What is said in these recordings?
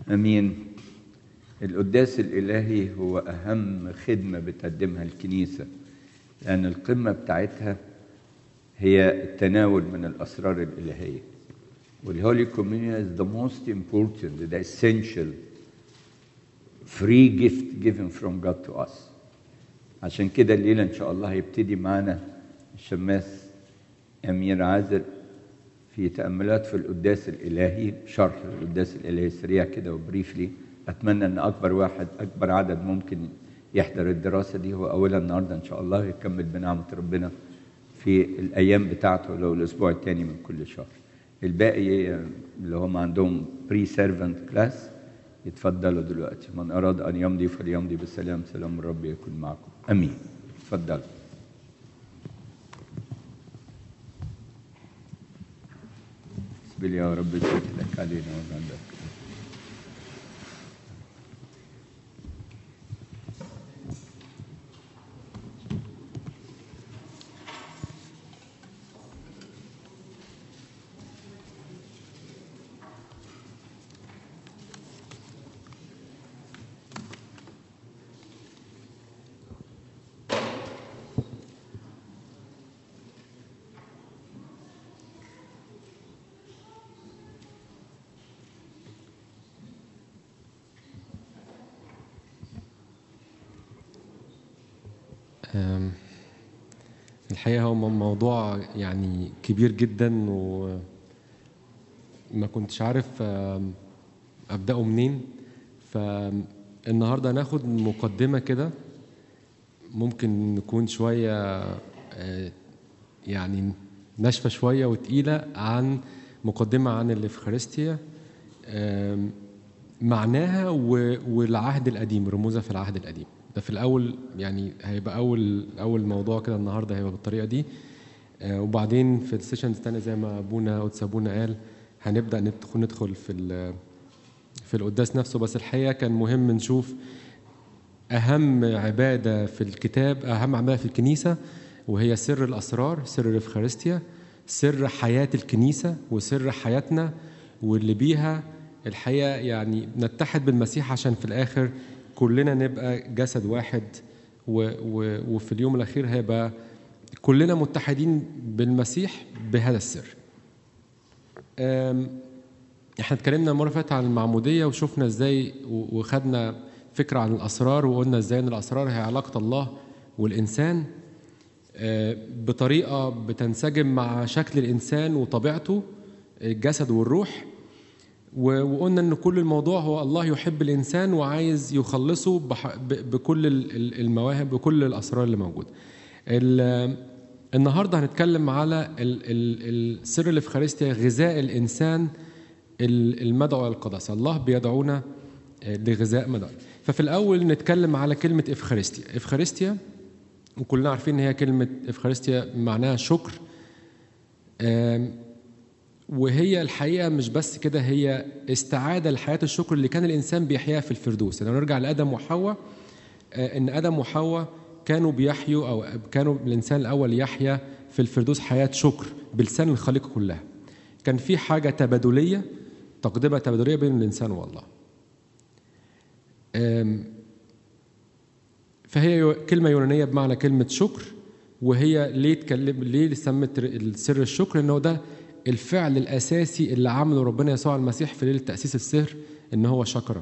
امين القداس الالهي هو اهم خدمه بتقدمها الكنيسه لان القمه بتاعتها هي التناول من الاسرار الالهيه والهولي كوميونيون is the most important the essential free gift given from God to us عشان كده الليله ان شاء الله هيبتدي معانا الشماس امير عازر في تاملات في القداس الالهي شرح القداس الالهي سريع كده وبريفلي اتمنى ان اكبر واحد اكبر عدد ممكن يحضر الدراسه دي هو اولها النهارده ان شاء الله يكمل بنعمه ربنا في الايام بتاعته لو الاسبوع الثاني من كل شهر الباقي اللي هم عندهم بري سيرفنت كلاس يتفضلوا دلوقتي من اراد ان يمضي فليمضي بالسلام سلام الرب يكون معكم امين اتفضلوا بسم الله يا رب تبارك لك علينا وعندك أم، الحقيقة هو مو- موضوع يعني كبير جدا وما كنتش عارف أم، أبدأه منين فالنهاردة هناخد مقدمة كده ممكن نكون شوية آه، يعني ناشفة شوية وتقيلة عن مقدمة عن الإفخارستيا آم، معناها و- والعهد القديم رموزها في العهد القديم ده في الأول يعني هيبقى أول أول موضوع كده النهاردة هيبقى بالطريقة دي آه، وبعدين في السيشنز التانية زي ما أبونا قدس أبونا قال هنبدأ ندخل ندخل في ال- في القداس نفسه بس الحقيقة كان مهم نشوف أهم عبادة في الكتاب أهم عبادة في الكنيسة وهي سر الأسرار سر الإفخارستيا سر حياة الكنيسة وسر حياتنا واللي بيها الحقيقة يعني نتحد بالمسيح عشان في الآخر كلنا نبقى جسد واحد و و وفي اليوم الأخير هيبقى كلنا متحدين بالمسيح بهذا السر أم، احنا اتكلمنا المره اللي فاتت عن المعموديه وشفنا ازاي و- وخدنا فكره عن الاسرار وقلنا ازاي ان الاسرار هي علاقه الله والانسان آه، بطريقه بتنسجم مع شكل الانسان وطبيعته الجسد والروح و- وقلنا ان كل الموضوع هو الله يحب الانسان وعايز يخلصه بح- ب- بكل ال- ال- المواهب بكل الاسرار اللي موجوده. ال- النهارده هنتكلم على ال- ال- السر الافخارستيا غذاء الانسان ال- المدعو الى القداسه، الله بيدعونا آه، لغذاء مدعو. ففي الاول نتكلم على كلمه افخارستيا، افخارستيا وكلنا عارفين ان هي كلمه افخارستيا معناها شكر آم، وهي الحقيقه مش بس كده هي استعاده لحياه الشكر اللي كان الانسان بيحياها في الفردوس لو نرجع لادم وحواء آه، ان ادم وحواء كانوا بيحيوا او كانوا الانسان الاول يحيا في الفردوس حياه شكر بلسان الخليقه كلها كان في حاجه تبادليه تقدمه تبادليه بين الانسان والله آم، فهي يو- كلمة يونانية بمعنى كلمة شكر وهي ليه تكلم ليه سمت السر الشكر انه ده الفعل الاساسي اللي عمله ربنا يسوع المسيح في ليله تاسيس السر ان هو شكر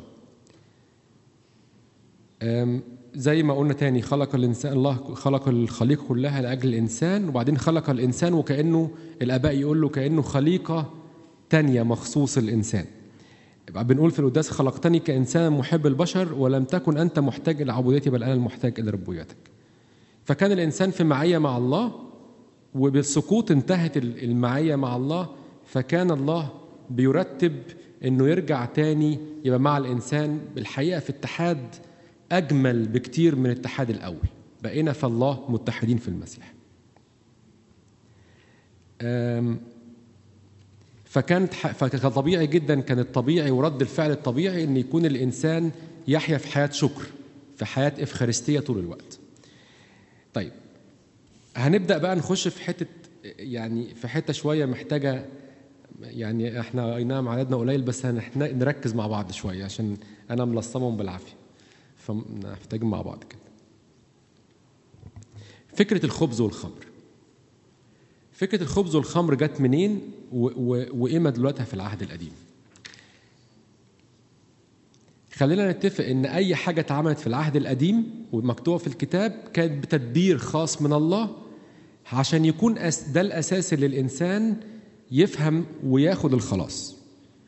أم، زي ما قلنا تاني خلق الانسان الله خلق الخليقه كلها لاجل الانسان وبعدين خلق الانسان وكانه الاباء يقول له كانه خليقه تانية مخصوص الانسان يبقى بنقول في القداس خلقتني كانسان محب البشر ولم تكن انت محتاج الى عبوديتي بل انا المحتاج الى ربويتك فكان الانسان في معيه مع الله وبالسقوط انتهت ال- المعيه مع الله فكان الله بيرتب انه يرجع تاني يبقى مع الانسان بالحقيقه في اتحاد اجمل بكتير من الاتحاد الاول بقينا في الله متحدين في المسيح أم، فكانت ح- فكان طبيعي جدا كان الطبيعي ورد الفعل الطبيعي ان يكون الانسان يحيا في حياه شكر في حياه افخارستيه طول الوقت طيب هنبدا بقى نخش في حته يعني في حته شويه محتاجه يعني احنا اي نعم عددنا قليل بس هنحن- نركز مع بعض شويه عشان انا ملصمهم بالعافيه فنحتاج مع بعض كده فكره الخبز والخمر فكره الخبز والخمر جت منين و- و- وايه مدلولاتها في العهد القديم خلينا نتفق ان اي حاجه اتعملت في العهد القديم ومكتوبه في الكتاب كانت بتدبير خاص من الله عشان يكون أس- ده الاساس اللي الانسان يفهم وياخد الخلاص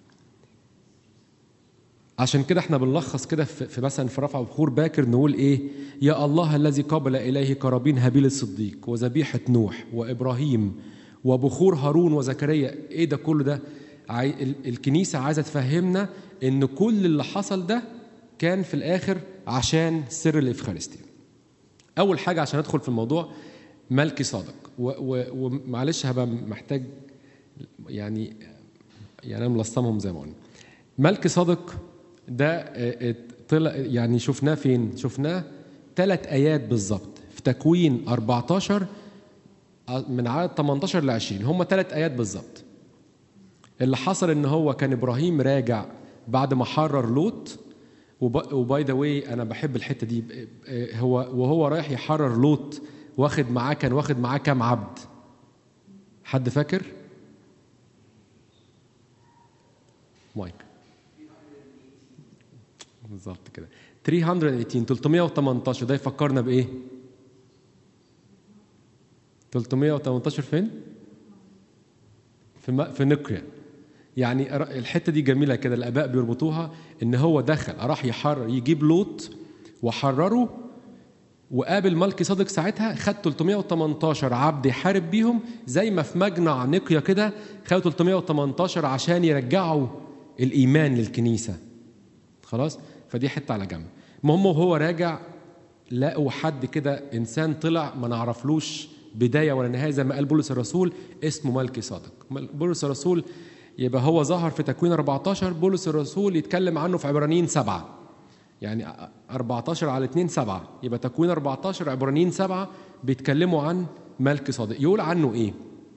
عشان كده احنا بنلخص كده في في مثلا في رفع بخور باكر نقول ايه يا الله الذي قبل اليه قرابين هابيل الصديق وذبيحه نوح وابراهيم وبخور هارون وزكريا ايه ده كله ده عاي... ال- الكنيسه عايزه تفهمنا ان كل اللي حصل ده كان في الاخر عشان سر الافخارستيا اول حاجه عشان ادخل في الموضوع ملكي صادق و- و- ومعلش هبقى محتاج يعني يعني انا ملصمهم زي ما قلنا ملكي صادق ده آه، آه، طلع يعني شفناه فين شفناه ثلاث ايات بالظبط في تكوين 14 آه، من عدد 18 ل 20 هم ثلاث ايات بالظبط اللي حصل ان هو كان ابراهيم راجع بعد ما حرر لوط وباي ذا واي انا بحب الحته دي آه، هو وهو رايح يحرر لوط واخد معاه كان واخد معاه كام عبد حد فاكر مايك بالظبط كده 318 318 ده يفكرنا بايه 318 فين في م- في نقيا يعني ر- الحته دي جميله كده الاباء بيربطوها ان هو دخل راح يحرر يجيب لوط وحرره وقابل ملكي صادق ساعتها خد 318 عبد يحارب بيهم زي ما في مجمع نقيا كده خدوا 318 عشان يرجعوا الايمان للكنيسه خلاص فدي حته على جنب المهم وهو راجع لقوا حد كده انسان طلع ما نعرفلوش بدايه ولا نهايه زي ما قال بولس الرسول اسمه ملكي صادق مل- بولس الرسول يبقى هو ظهر في تكوين 14 بولس الرسول يتكلم عنه في عبرانيين سبعه يعني 14 على 2 7 يبقى تكوين 14 عبرانيين سبعه بيتكلموا عن ملك صادق يقول عنه ايه؟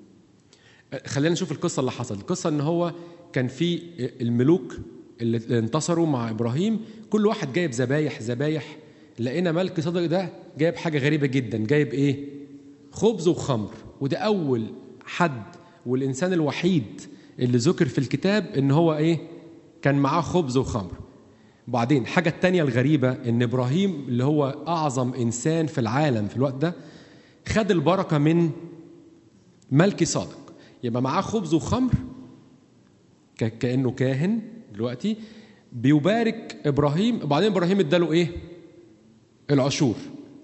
خلينا نشوف القصه اللي حصلت القصه ان هو كان في الملوك اللي انتصروا مع ابراهيم كل واحد جايب ذبايح ذبايح لقينا ملك صادق ده جايب حاجه غريبه جدا جايب ايه خبز وخمر وده اول حد والانسان الوحيد اللي ذكر في الكتاب ان هو ايه كان معاه خبز وخمر وبعدين الحاجة التانية الغريبة إن إبراهيم اللي هو أعظم إنسان في العالم في الوقت ده خد البركة من ملكي صادق يبقى معاه خبز وخمر ك- كأنه كاهن دلوقتي بيبارك إبراهيم وبعدين إبراهيم اداله إيه؟ العشور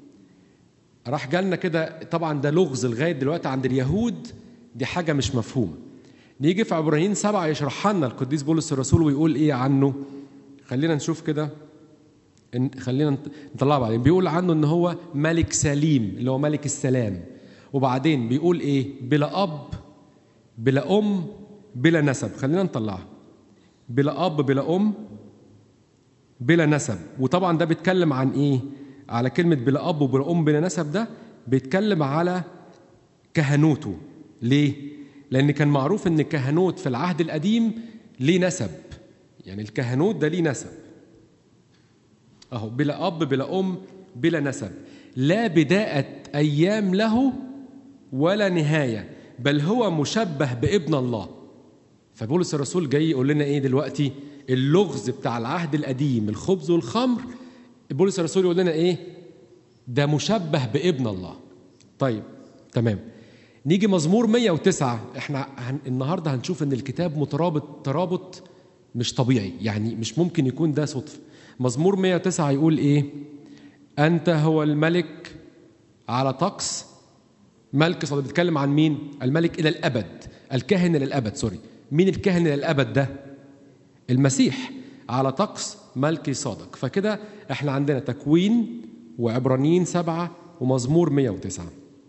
راح جالنا كده طبعا ده لغز لغاية دلوقتي عند اليهود دي حاجة مش مفهومة نيجي في عبرانيين سبعة يشرح لنا القديس بولس الرسول ويقول إيه عنه خلينا نشوف كده إن- خلينا نط- نطلعها بعدين بيقول عنه ان هو ملك سليم اللي هو ملك السلام وبعدين بيقول ايه بلا اب بلا ام بلا نسب خلينا نطلعها بلا اب بلا ام بلا نسب وطبعا ده بيتكلم عن ايه على كلمه بلا اب وبلا ام بلا نسب ده بيتكلم على كهنوته ليه لان كان معروف ان الكهنوت في العهد القديم ليه نسب يعني الكهنوت ده ليه نسب اهو بلا اب بلا ام بلا نسب لا بداءة ايام له ولا نهايه بل هو مشبه بابن الله فبولس الرسول جاي يقول لنا ايه دلوقتي اللغز بتاع العهد القديم الخبز والخمر بولس الرسول يقول لنا ايه ده مشبه بابن الله طيب تمام نيجي مزمور 109 احنا هن النهارده هنشوف ان الكتاب مترابط ترابط مش طبيعي يعني مش ممكن يكون ده صدفه مزمور 109 يقول ايه انت هو الملك على طقس ملك صادق بيتكلم عن مين الملك الى الابد الكاهن الى الابد سوري مين الكاهن الى الابد ده المسيح على طقس ملكي صادق فكده احنا عندنا تكوين وعبرانيين سبعة ومزمور 109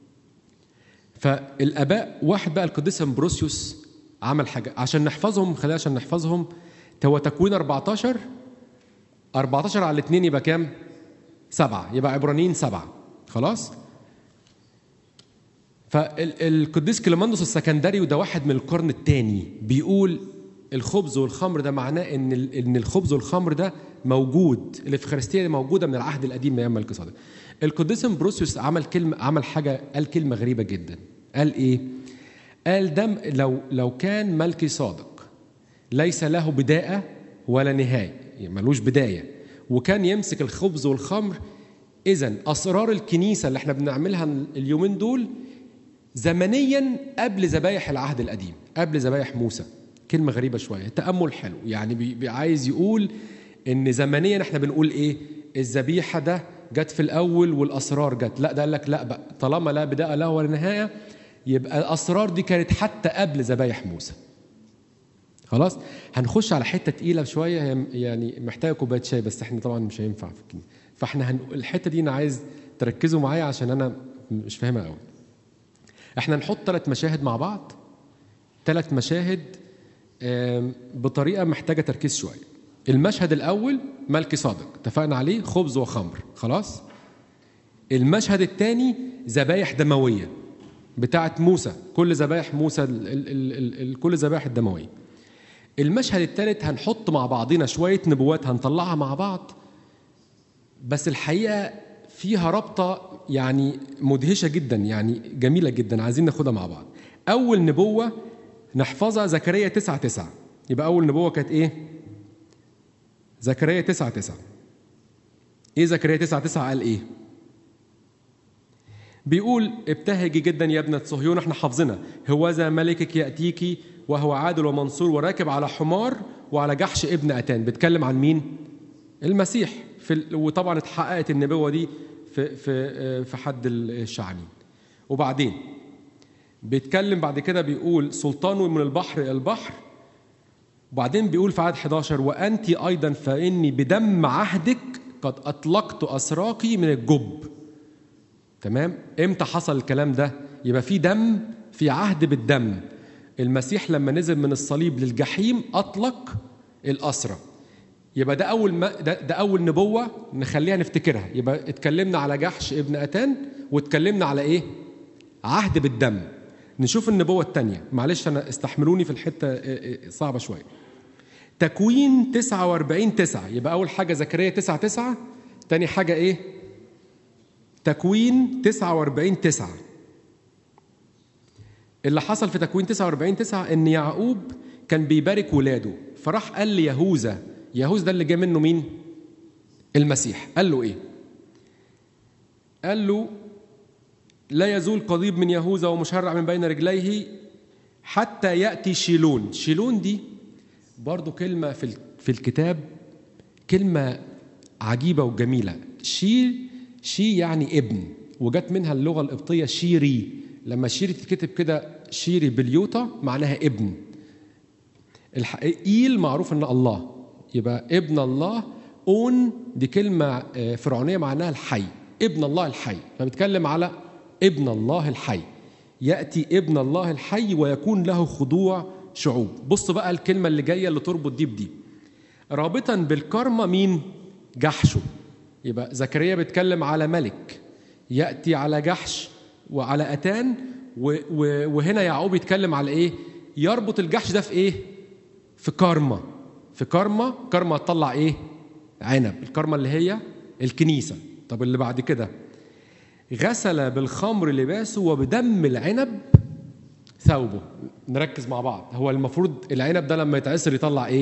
فالاباء واحد بقى القديس امبروسيوس عمل حاجه عشان نحفظهم خلينا عشان نحفظهم هو تكوين 14 14 على الاثنين يبقى كام؟ سبعة يبقى عبرانيين سبعة خلاص؟ فالقديس كليماندوس السكندري وده واحد من القرن الثاني بيقول الخبز والخمر ده معناه ان ال- ان الخبز والخمر ده موجود الافخارستيه دي موجوده من العهد القديم من ايام ملك صادق القديس امبروسيوس عمل كلمه عمل حاجه قال كلمه غريبه جدا قال ايه قال دم لو لو كان ملكي صادق ليس له بدايه ولا نهايه يعني ملوش بدايه وكان يمسك الخبز والخمر اذا اسرار الكنيسه اللي احنا بنعملها اليومين دول زمنيا قبل ذبايح العهد القديم قبل ذبايح موسى كلمه غريبه شويه تامل حلو يعني بي بي- عايز يقول ان زمنيا احنا بنقول ايه الذبيحه ده جت في الاول والاسرار جت لا ده قال لك لا بقى طالما لا بدايه له ولا نهايه يبقى الاسرار دي كانت حتى قبل ذبايح موسى خلاص هنخش على حته تقيله شويه هي يعني محتاجه كوبايه شاي بس احنا طبعا مش هينفع في الكنيسه فاحنا هن... الحته دي انا عايز تركزوا معايا عشان انا مش فاهمها قوي احنا نحط ثلاث مشاهد مع بعض ثلاث مشاهد آم، بطريقه محتاجه تركيز شويه المشهد الاول ملكي صادق اتفقنا عليه خبز وخمر خلاص المشهد الثاني ذبايح دمويه بتاعه موسى كل ذبايح موسى ال ال ال ال كل ذبايح الدمويه المشهد الثالث هنحط مع بعضنا شويه نبوات هنطلعها مع بعض بس الحقيقه فيها رابطه يعني مدهشه جدا يعني جميله جدا عايزين ناخدها مع بعض اول نبوه نحفظها زكريا 9 9 يبقى اول نبوه كانت ايه زكريا 9 9 ايه زكريا 9 9 قال ايه بيقول ابتهجي جدا يا ابنة صهيون احنا حافظنا هوذا ملكك يأتيك وهو عادل ومنصور وراكب على حمار وعلى جحش ابن أتان بيتكلم عن مين؟ المسيح في ال... وطبعا اتحققت النبوة دي في في في حد الشعانين وبعدين بيتكلم بعد كده بيقول سلطانه من البحر إلى البحر وبعدين بيقول في عدد 11 وأنت أيضا فإني بدم عهدك قد أطلقت أسراك من الجب تمام امتى حصل الكلام ده يبقى في دم في عهد بالدم المسيح لما نزل من الصليب للجحيم اطلق الاسرى يبقى ده اول ما ده, ده اول نبوه نخليها نفتكرها يبقى اتكلمنا على جحش ابن اتان واتكلمنا على ايه عهد بالدم نشوف النبوه الثانيه معلش انا استحملوني في الحته صعبه شويه تكوين 49 9 يبقى اول حاجه زكريا 9 9 تاني حاجه ايه تكوين 49 9 اللي حصل في تكوين 49 9 ان يعقوب كان بيبارك ولاده فراح قال ليهوذا يهوذا ده اللي جه منه مين المسيح قال له ايه قال له لا يزول قضيب من يهوذا ومشرع من بين رجليه حتى ياتي شيلون شيلون دي برضو كلمه في في الكتاب كلمه عجيبه وجميله شي شي يعني ابن وجت منها اللغه القبطيه شيري لما شيري تتكتب كده شيري باليوتا معناها ابن ايل معروف ان الله يبقى ابن الله اون دي كلمه فرعونيه معناها الحي ابن الله الحي فبيتكلم على ابن الله الحي ياتي ابن الله الحي ويكون له خضوع شعوب بص بقى الكلمه اللي جايه اللي تربط دي بدي رابطا بالكرمه مين جحشه يبقى زكريا بيتكلم على ملك ياتي على جحش وعلى اتان وهنا يعقوب يتكلم على ايه يربط الجحش ده في ايه في كارما في كارما كارما تطلع ايه عنب الكارما اللي هي الكنيسه طب اللي بعد كده غسل بالخمر لباسه وبدم العنب ثوبه نركز مع بعض هو المفروض العنب ده لما يتعصر يطلع ايه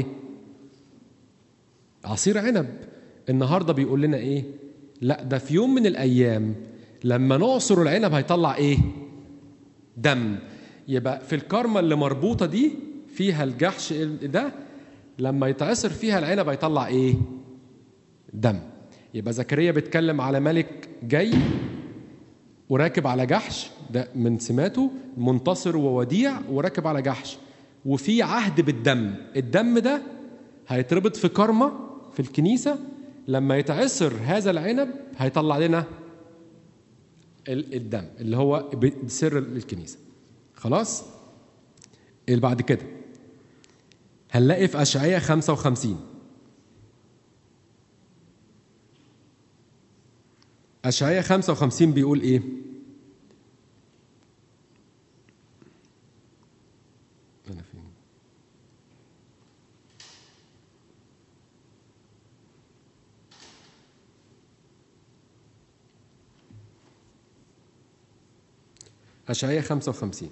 عصير عنب النهارده بيقول لنا ايه لا ده في يوم من الايام لما نعصر العنب هيطلع ايه دم يبقى في الكرمه اللي مربوطه دي فيها الجحش ده لما يتعصر فيها العنب هيطلع ايه دم يبقى زكريا بيتكلم على ملك جاي وراكب على جحش ده من سماته منتصر ووديع وراكب على جحش وفي عهد بالدم الدم ده هيتربط في كرمه في الكنيسه لما يتعصر هذا العنب هيطلع لنا الدم اللي هو سر الكنيسه خلاص اللي بعد كده هنلاقي في اشعياء 55 اشعياء 55 بيقول ايه أشعية 55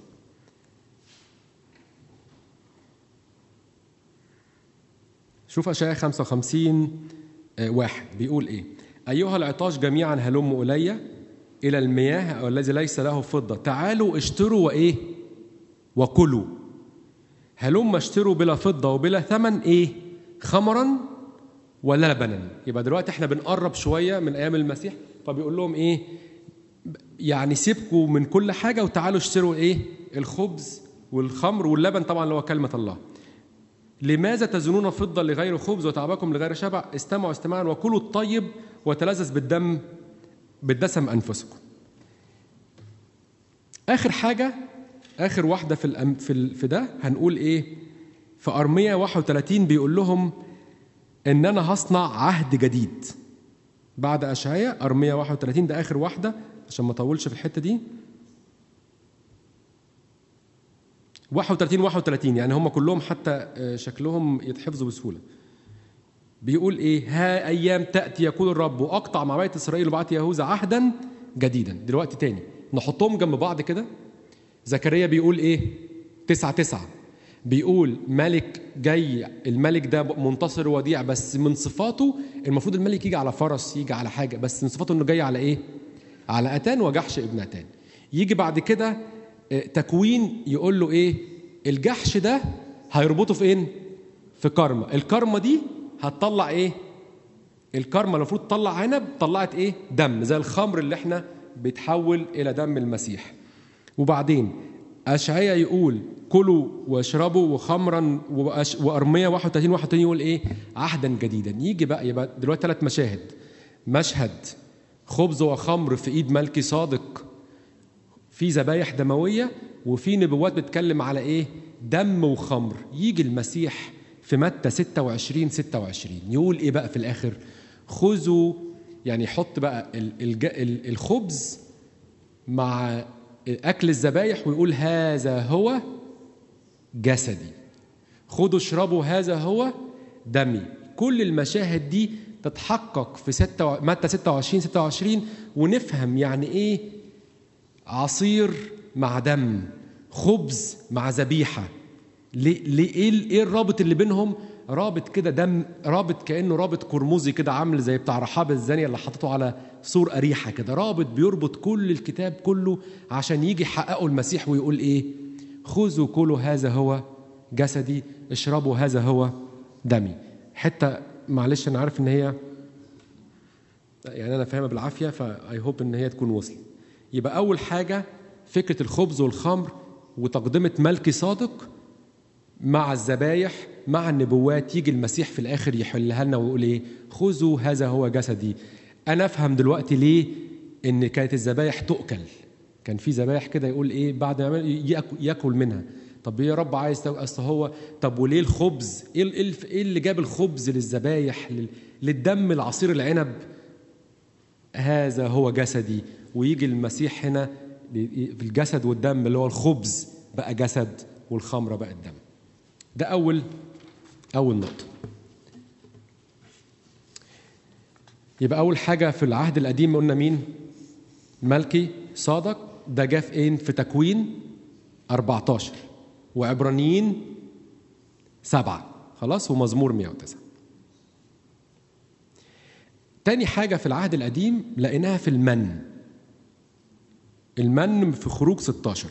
شوف أشعية 55 آه، واحد بيقول إيه أيها العطاش جميعا هلموا إلي إلى المياه الذي ليس له فضة تعالوا اشتروا وإيه وكلوا هلم اشتروا بلا فضة وبلا ثمن إيه خمرا ولا لبنا يبقى دلوقتي احنا بنقرب شوية من أيام المسيح فبيقول لهم إيه يعني سيبكوا من كل حاجة وتعالوا اشتروا إيه الخبز والخمر واللبن طبعا اللي هو كلمة الله لماذا تزنون فضة لغير خبز وتعبكم لغير شبع استمعوا استماعا وكلوا الطيب وتلذذ بالدم بالدسم أنفسكم آخر حاجة آخر واحدة في الأم في ال- في ده هنقول إيه في أرمية 31 بيقول لهم إن أنا هصنع عهد جديد بعد أشعية أرمية 31 ده آخر واحدة عشان ما أطولش في الحتة دي 31 31 يعني هم كلهم حتى آه، شكلهم يتحفظوا بسهوله بيقول ايه ها ايام تاتي يقول الرب واقطع مع بيت اسرائيل وبعت يهوذا عهدا جديدا دلوقتي تاني نحطهم جنب بعض كده زكريا بيقول ايه تسعة تسعة بيقول ملك جاي الملك ده منتصر وديع بس من صفاته المفروض الملك يجي على فرس يجي على حاجة بس من صفاته انه جاي على ايه على اتان وجحش ابن اتان يجي بعد كده آه، تكوين يقول له ايه الجحش ده هيربطه فين في كرمة الكرمة دي هتطلع ايه الكرمة المفروض تطلع عنب طلعت ايه دم زي الخمر اللي احنا بيتحول الى دم المسيح وبعدين أشعية يقول كلوا واشربوا وخمرا وأش- وأرمية 31 31 يقول إيه عهدا جديدا يجي بقى يبقى دلوقتي ثلاث مشاهد مشهد خبز وخمر في إيد ملكي صادق في ذبايح دموية وفي نبوات بتتكلم على إيه دم وخمر يجي المسيح في متى 26 26 يقول إيه بقى في الآخر خذوا يعني يحط بقى ال- الج- ال- الخبز مع اكل الذبايح ويقول هذا هو جسدي خذوا اشربوا هذا هو دمي كل المشاهد دي تتحقق في ستة و... متى 26 26 ونفهم يعني ايه عصير مع دم خبز مع ذبيحه ليه ليه ايه ال- ايه الرابط اللي بينهم رابط كده دم رابط كانه رابط قرمزي كده عامل زي بتاع رحاب الزانيه اللي حطته على سور اريحه كده رابط بيربط كل الكتاب كله عشان يجي يحققوا المسيح ويقول ايه خذوا كلوا هذا هو جسدي اشربوا هذا هو دمي حته معلش انا عارف ان هي يعني انا فاهمها بالعافيه فاي هوب ان هي تكون وصلت يبقى اول حاجه فكره الخبز والخمر وتقدمه ملكي صادق مع الذبايح مع النبوات يجي المسيح في الاخر يحلها لنا ويقول ايه خذوا هذا هو جسدي انا افهم دلوقتي ليه ان كانت الذبايح تؤكل كان في ذبايح كده يقول ايه بعد ما يعمل ياكل, ياكل منها طب إيه يا رب عايز تو- اصل هو طب وليه الخبز ايه ال- إيه الف- ايه اللي جاب الخبز للذبايح لل- للدم العصير العنب هذا هو جسدي ويجي المسيح هنا في الجسد والدم اللي هو الخبز بقى جسد والخمره بقى الدم ده أول أول نقطة يبقى أول حاجة في العهد القديم قلنا مين؟ ملكي صادق ده جه في إيه؟ في تكوين 14 وعبرانيين سبعة خلاص ومزمور 109 تاني حاجة في العهد القديم لقيناها في المن المن في خروج 16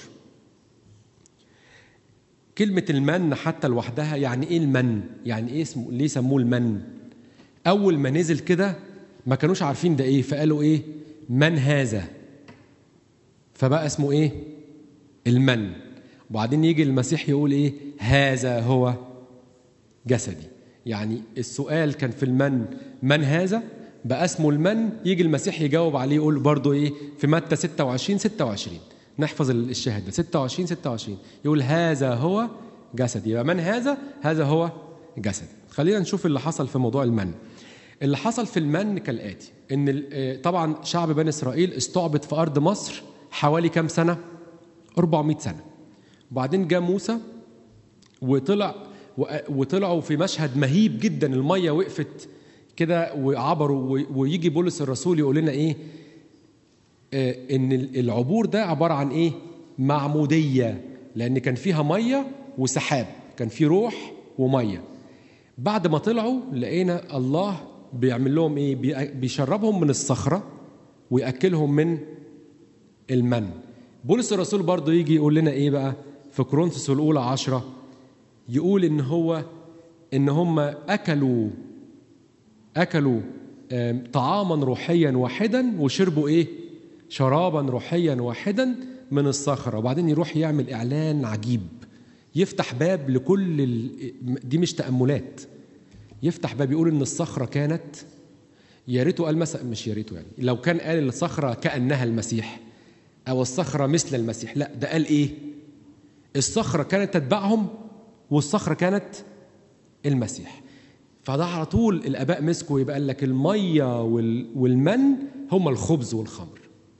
كلمة المن حتى لوحدها يعني ايه المن؟ يعني ايه اسمه ليه سموه المن؟ أول ما نزل كده ما كانوش عارفين ده ايه فقالوا ايه؟ من هذا؟ فبقى اسمه ايه؟ المن وبعدين يجي المسيح يقول ايه؟ هذا هو جسدي يعني السؤال كان في المن من هذا؟ بقى اسمه المن يجي المسيح يجاوب عليه يقول برضه ايه؟ في متى 26 26 نحفظ الشاهد ده 26 26 يقول هذا هو جسدي يبقى من هذا؟ هذا هو جسدي خلينا نشوف اللي حصل في موضوع المن اللي حصل في المن كالآتي إن ال- آه، طبعا شعب بني إسرائيل استعبد في أرض مصر حوالي كام سنة؟ 400 سنة وبعدين جاء موسى وطلع و- وطلعوا في مشهد مهيب جدا المية وقفت كده وعبروا و- ويجي بولس الرسول يقول لنا ايه آه، ان ال- العبور ده عباره عن ايه معموديه لان كان فيها ميه وسحاب كان في روح وميه بعد ما طلعوا لقينا الله بيعمل لهم ايه بي- بيشربهم من الصخره وياكلهم من المن بولس الرسول برضه يجي يقول لنا ايه بقى في كورنثوس الاولى عشرة يقول ان هو ان هم اكلوا اكلوا آم، طعاما روحيا واحدا وشربوا ايه شرابا روحيا واحدا من الصخره وبعدين يروح يعمل اعلان عجيب يفتح باب لكل ال... دي مش تاملات يفتح باب يقول ان الصخره كانت يا ريته قال مثلا مش يا ريته يعني لو كان قال الصخره كانها المسيح او الصخره مثل المسيح لا ده قال ايه الصخره كانت تتبعهم والصخره كانت المسيح فده على طول الاباء مسكوا يبقى قال لك الميه وال- والمن هم الخبز والخمر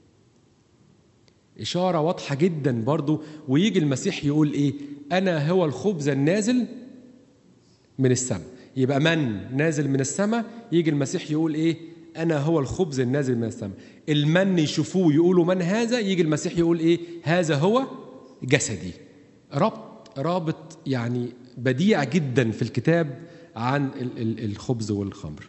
إشارة واضحة جدا برضو ويجي المسيح يقول إيه أنا هو الخبز النازل من السماء يبقى من نازل من السماء يجي المسيح يقول إيه أنا هو الخبز النازل من السماء المن يشوفوه يقولوا من هذا يجي المسيح يقول إيه هذا هو جسدي ربط رابط يعني بديع جدا في الكتاب عن ال- ال- الخبز والخمر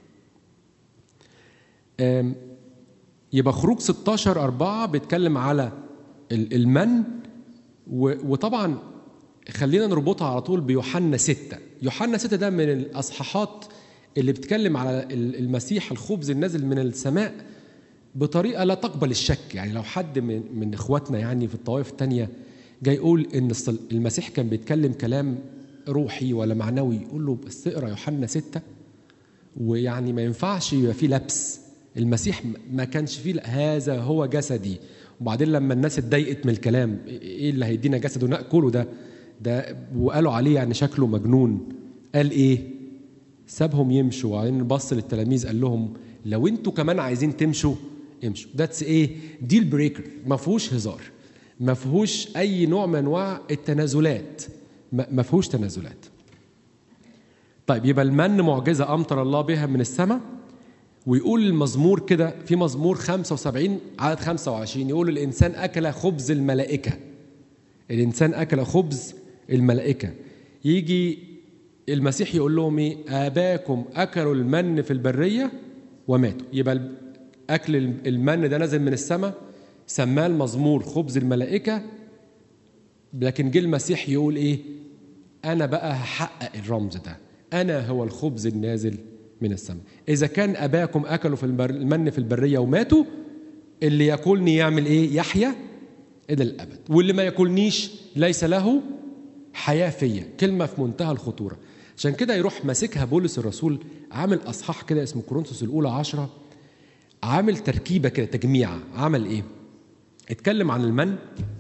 آم، يبقى خروج 16 أربعة بيتكلم على ال- المن و- وطبعا خلينا نربطها على طول بيوحنا ستة يوحنا ستة ده من الأصحاحات اللي بتتكلم على ال- المسيح الخبز النازل من السماء بطريقة لا تقبل الشك يعني لو حد من, من إخواتنا يعني في الطوائف التانية جاي يقول إن الصل- المسيح كان بيتكلم كلام روحي ولا معنوي يقول له بس اقرا يوحنا ستة ويعني ما ينفعش يبقى فيه لبس المسيح ما كانش فيه هذا هو جسدي وبعدين لما الناس اتضايقت من الكلام ايه اللي هيدينا جسده ناكله ده ده وقالوا عليه يعني شكله مجنون قال ايه سابهم يمشوا وبعدين بص للتلاميذ قال لهم لو انتوا كمان عايزين تمشوا امشوا ذاتس ايه ديل بريكر ما فيهوش هزار ما فيهوش اي نوع من انواع التنازلات ما ما فيهوش تنازلات طيب يبقى المن معجزة أمطر الله بها من السماء ويقول المزمور كده في مزمور 75 عدد 25 يقول الإنسان أكل خبز الملائكة الإنسان أكل خبز الملائكة يجي المسيح يقول لهم إيه آباكم أكلوا المن في البرية وماتوا يبقى أكل المن ده نزل من السماء سماه المزمور خبز الملائكة لكن جه المسيح يقول إيه أنا بقى هحقق الرمز ده أنا هو الخبز النازل من السماء إذا كان أباكم أكلوا في البر... المن في البرية وماتوا اللي ياكلني يعمل إيه يحيا إلى الأبد واللي ما ياكلنيش ليس له حياة فيا كلمة في منتهى الخطورة عشان كده يروح ماسكها بولس الرسول عامل أصحاح كده اسمه كورنثوس الأولى عشرة عامل تركيبة كده تجميعة عمل إيه اتكلم عن المن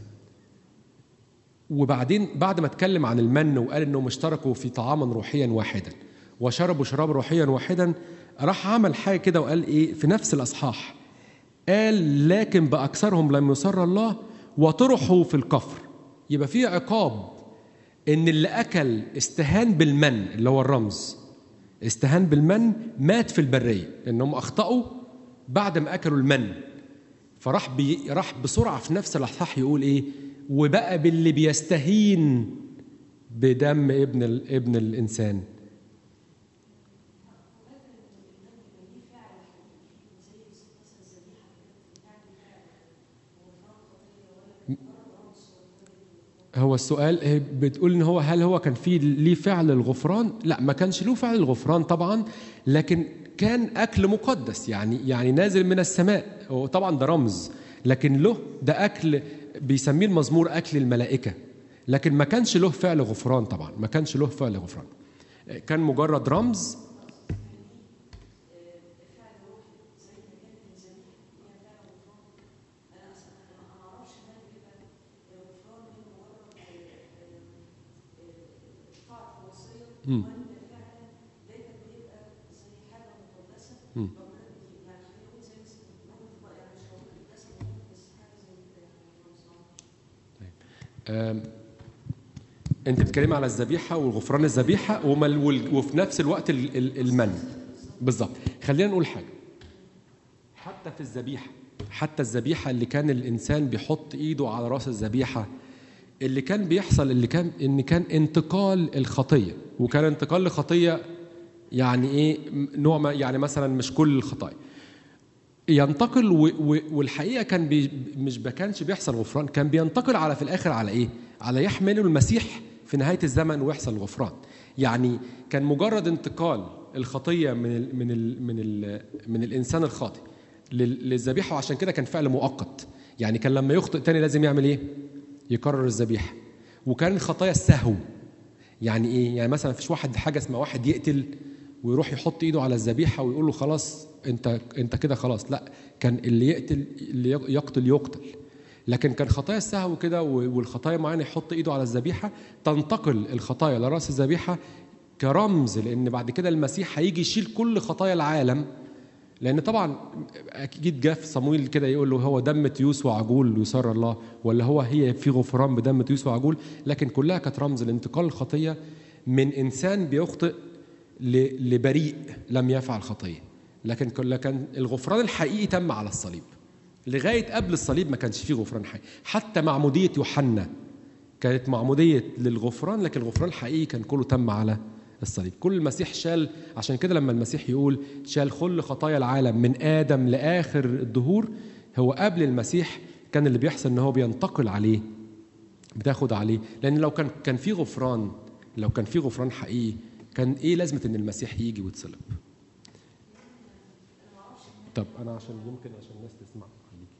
وبعدين بعد ما اتكلم عن المن وقال انهم اشتركوا في طعاما روحيا واحدا وشربوا شرابا روحيا واحدا راح عمل حاجه كده وقال ايه في نفس الاصحاح قال لكن باكثرهم لم يسر الله وطرحوا في الكفر يبقى في عقاب ان اللي اكل استهان بالمن اللي هو الرمز استهان بالمن مات في البريه لانهم اخطاوا بعد ما اكلوا المن فراح بي راح بسرعه في نفس الاصحاح يقول ايه وبقى باللي بيستهين بدم ابن ال... ابن الانسان هو السؤال إيه بتقول ان هو هل هو كان فيه ليه فعل الغفران؟ لا ما كانش له فعل الغفران طبعا لكن كان اكل مقدس يعني يعني نازل من السماء وطبعا ده رمز لكن له ده اكل بيسميه المزمور اكل الملائكه لكن ما كانش له فعل غفران طبعا ما كانش له فعل غفران كان مجرد رمز مم. مم. أم، انت بتتكلمي على الذبيحه وغفران الذبيحه ومل- وال- وفي نفس الوقت ال- ال- المن بالظبط خلينا نقول حاجه حتى في الذبيحه حتى الذبيحه اللي كان الانسان بيحط ايده على راس الذبيحه اللي كان بيحصل اللي كان ان كان انتقال الخطيه وكان انتقال الخطيه يعني ايه نوع ما يعني مثلا مش كل الخطايا ينتقل و و والحقيقه كان بي مش ما كانش بيحصل غفران كان بينتقل على في الاخر على ايه على يحمله المسيح في نهايه الزمن ويحصل غفران يعني كان مجرد انتقال الخطيه من ال من ال من ال من الانسان الخاطئ لل- للذبيحه وعشان كده كان فعل مؤقت يعني كان لما يخطئ تاني لازم يعمل ايه يكرر الذبيحه وكان خطايا السهو يعني ايه يعني مثلا فيش واحد حاجه اسمها واحد يقتل ويروح يحط ايده على الذبيحه ويقول له خلاص انت انت كده خلاص لا كان اللي يقتل اللي يقتل يقتل لكن كان خطايا السهو كده و- والخطايا معينه يحط ايده على الذبيحه تنتقل الخطايا لراس الذبيحه كرمز لان بعد كده المسيح هيجي يشيل كل خطايا العالم لان طبعا اكيد جه في صمويل كده يقول له هو دم تيوس وعجول يسر الله ولا هو هي في غفران بدم تيوس وعجول لكن كلها كانت رمز لانتقال الخطيه من انسان بيخطئ ل- لبريء لم يفعل خطيه لكن كل كان الغفران الحقيقي تم على الصليب لغايه قبل الصليب ما كانش فيه غفران حقيقي حتى معموديه يوحنا كانت معموديه للغفران لكن الغفران الحقيقي كان كله تم على الصليب كل المسيح شال عشان كده لما المسيح يقول شال كل خطايا العالم من ادم لاخر الدهور هو قبل المسيح كان اللي بيحصل ان هو بينتقل عليه بتاخد عليه لان لو كان كان في غفران لو كان في غفران حقيقي كان ايه لازمه ان المسيح يجي ويتصلب طب انا عشان يمكن عشان الناس تسمع خليكي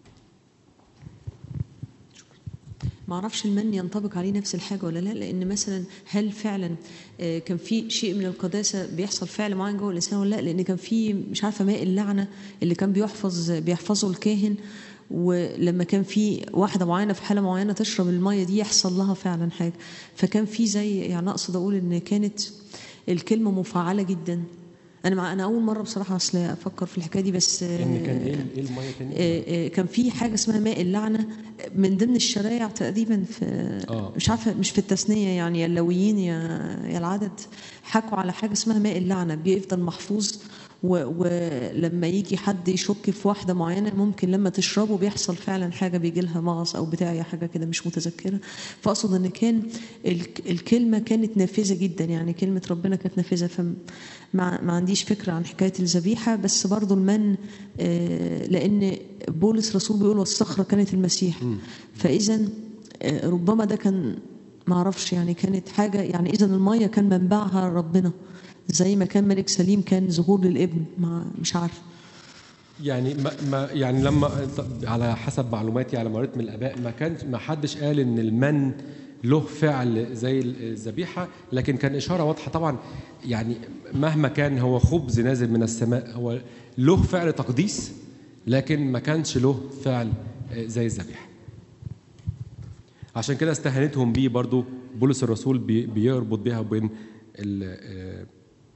ما اعرفش المن ينطبق عليه نفس الحاجه ولا لا لان مثلا هل فعلا آه، كان في شيء من القداسه بيحصل فعل معين جوه الانسان ولا لا لان كان في مش عارفه ماء اللعنه اللي كان بيحفظ بيحفظه الكاهن ولما كان في واحده معينه في حاله معينه تشرب الميه دي يحصل لها فعلا حاجه فكان في زي يعني اقصد اقول ان كانت الكلمه مفعله جدا انا مع انا اول مره بصراحه اصل افكر في الحكايه دي بس آه، ان كان ايه ايه الميه تاني آه، آه، كان في حاجه اسمها ماء اللعنه من ضمن الشرايع تقريبا في آه. مش عارفه مش في التثنيه يعني يا اللويين يا يا العدد حكوا على حاجه اسمها ماء اللعنه بيفضل محفوظ و- ولما يجي حد يشك في واحده معينه ممكن لما تشربه بيحصل فعلا حاجه بيجي لها مغص او بتاع أي حاجه كده مش متذكره فاقصد ان كان الك- الكلمه كانت نافذه جدا يعني كلمه ربنا كانت نافذه فما ما عنديش فكره عن حكايه الذبيحه بس برضو المن آه، لان بولس رسول بيقول والصخره كانت المسيح فاذا آه، ربما ده كان ما اعرفش يعني كانت حاجه يعني اذا الميه كان منبعها ربنا زي ما كان ملك سليم كان ظهور للابن ما مش عارفه يعني ما ما يعني لما على حسب معلوماتي على ما قريت من الاباء ما كان ما حدش قال ان المن له فعل زي الذبيحه لكن كان اشاره واضحه طبعا يعني مهما كان هو خبز نازل من السماء هو له فعل تقديس لكن ما كانش له فعل زي الذبيحه عشان كده استهانتهم بيه برضو بولس الرسول بي- بيربط بيها بين ال-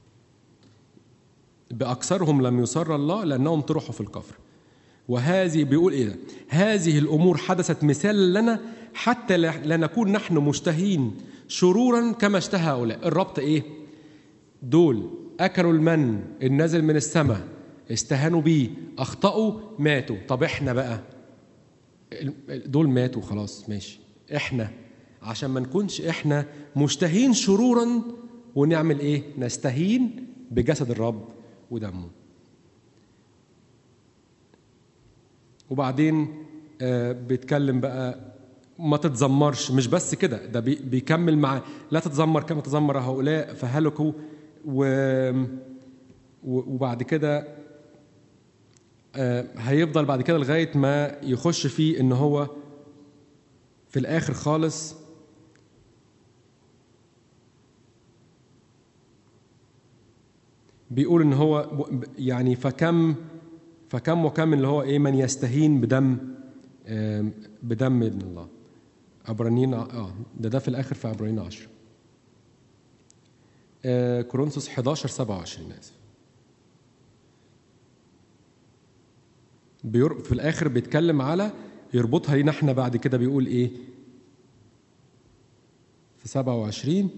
بأكثرهم لم يسر الله لأنهم طرحوا في الكفر وهذه بيقول إيه ده؟ هذه الأمور حدثت مثالا لنا حتى لا لا نكون نحن مشتهين شرورا كما اشتهى هؤلاء الربط إيه دول أكلوا المن النازل من السماء استهانوا بيه أخطأوا ماتوا طب إحنا بقى ال- دول ماتوا خلاص ماشي إحنا عشان ما نكونش إحنا مشتهين شرورا ونعمل إيه نستهين بجسد الرب ودمه وبعدين آه، بيتكلم بقى ما تتذمرش مش بس كده ده بي- بيكمل مع لا تتذمر كما تذمر هؤلاء فهلكوا و و- وبعد كده آه، هيفضل بعد كده لغايه ما يخش فيه ان هو في الاخر خالص بيقول ان هو ب- يعني فكم فكم وكم اللي هو ايه من يستهين بدم آم، بدم ابن الله عبرانيين اه ده ده في الاخر في عبرانيين 10 آه كورنثوس 11 27 اسف بير... في الاخر بيتكلم على يربطها لينا احنا بعد كده بيقول ايه في 27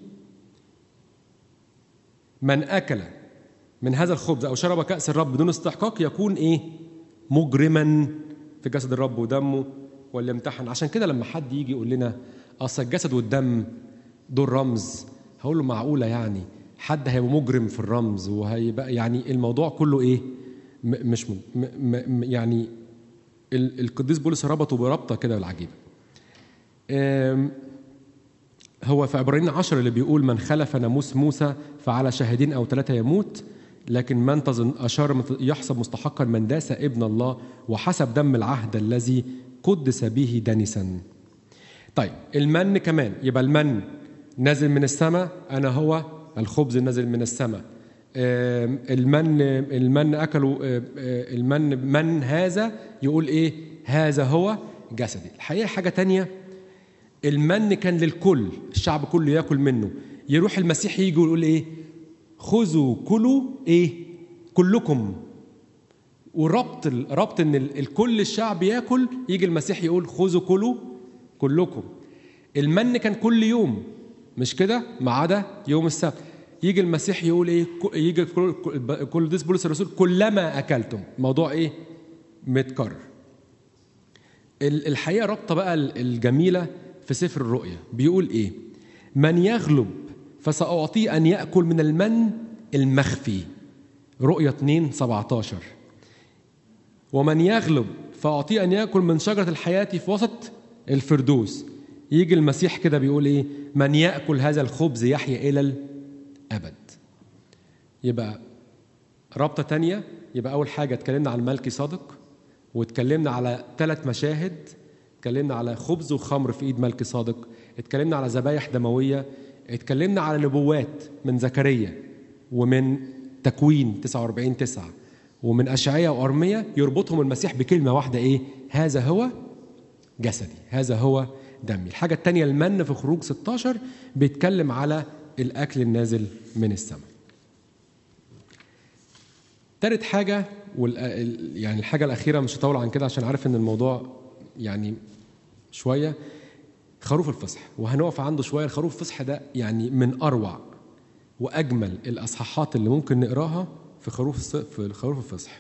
من اكل من هذا الخبز او شرب كاس الرب بدون استحقاق يكون ايه مجرما في جسد الرب ودمه وليمتحن عشان كده لما حد يجي يقول لنا اصل الجسد والدم دول رمز هقول له معقوله يعني حد هيبقى مجرم في الرمز وهيبقى يعني الموضوع كله ايه م- مش م- م- م- يعني ال- القديس بولس ربطه بربطه كده العجيبه آم، هو في عبرانيين عشر اللي بيقول من خلف ناموس موسى فعلى شاهدين او ثلاثه يموت لكن من تظن اشار يحسب مستحقا من داس ابن الله وحسب دم العهد الذي قدس به دنسا طيب المن كمان يبقى المن نازل من السماء انا هو الخبز النازل من السماء آم، المن المن اكلوا آم، آه، المن من هذا يقول ايه هذا هو جسدي الحقيقه حاجه تانية المن كان للكل الشعب كله ياكل منه يروح المسيح يجي ويقول ايه خذوا كلوا ايه كلكم وربط ربط ان ال- الكل الشعب ياكل يجي المسيح يقول خذوا كلوا كلكم المن كان كل يوم مش كده ما عدا يوم السبت يجي المسيح يقول ايه ك- يجي كل كل- كل ديس بولس الرسول كلما اكلتم موضوع ايه متكرر ال- الحقيقه رابطه بقى ال- الجميله في سفر الرؤيا بيقول ايه من يغلب فساعطيه ان ياكل من المن المخفي رؤيا 2 17 ومن يغلب فاعطيه ان ياكل من شجره الحياه في وسط الفردوس يجي المسيح كده بيقول ايه من ياكل هذا الخبز يحيا الى الابد يبقى رابطه تانية يبقى اول حاجه اتكلمنا عن ملكي صادق واتكلمنا على ثلاث مشاهد اتكلمنا على خبز وخمر في ايد ملكي صادق اتكلمنا على ذبايح دمويه اتكلمنا على نبوات من زكريا ومن تكوين 49 9 ومن اشعياء وارميه يربطهم المسيح بكلمه واحده ايه هذا هو جسدي هذا هو دمي الحاجه الثانيه المن في خروج 16 بيتكلم على الاكل النازل من السماء تالت حاجة وال يعني الحاجة الأخيرة مش هطول عن كده عشان عارف إن الموضوع يعني شوية خروف الفصح وهنقف عنده شوية الخروف الفصح ده يعني من أروع وأجمل الأصحاحات اللي ممكن نقراها في خروف الص- في خروف الفصح.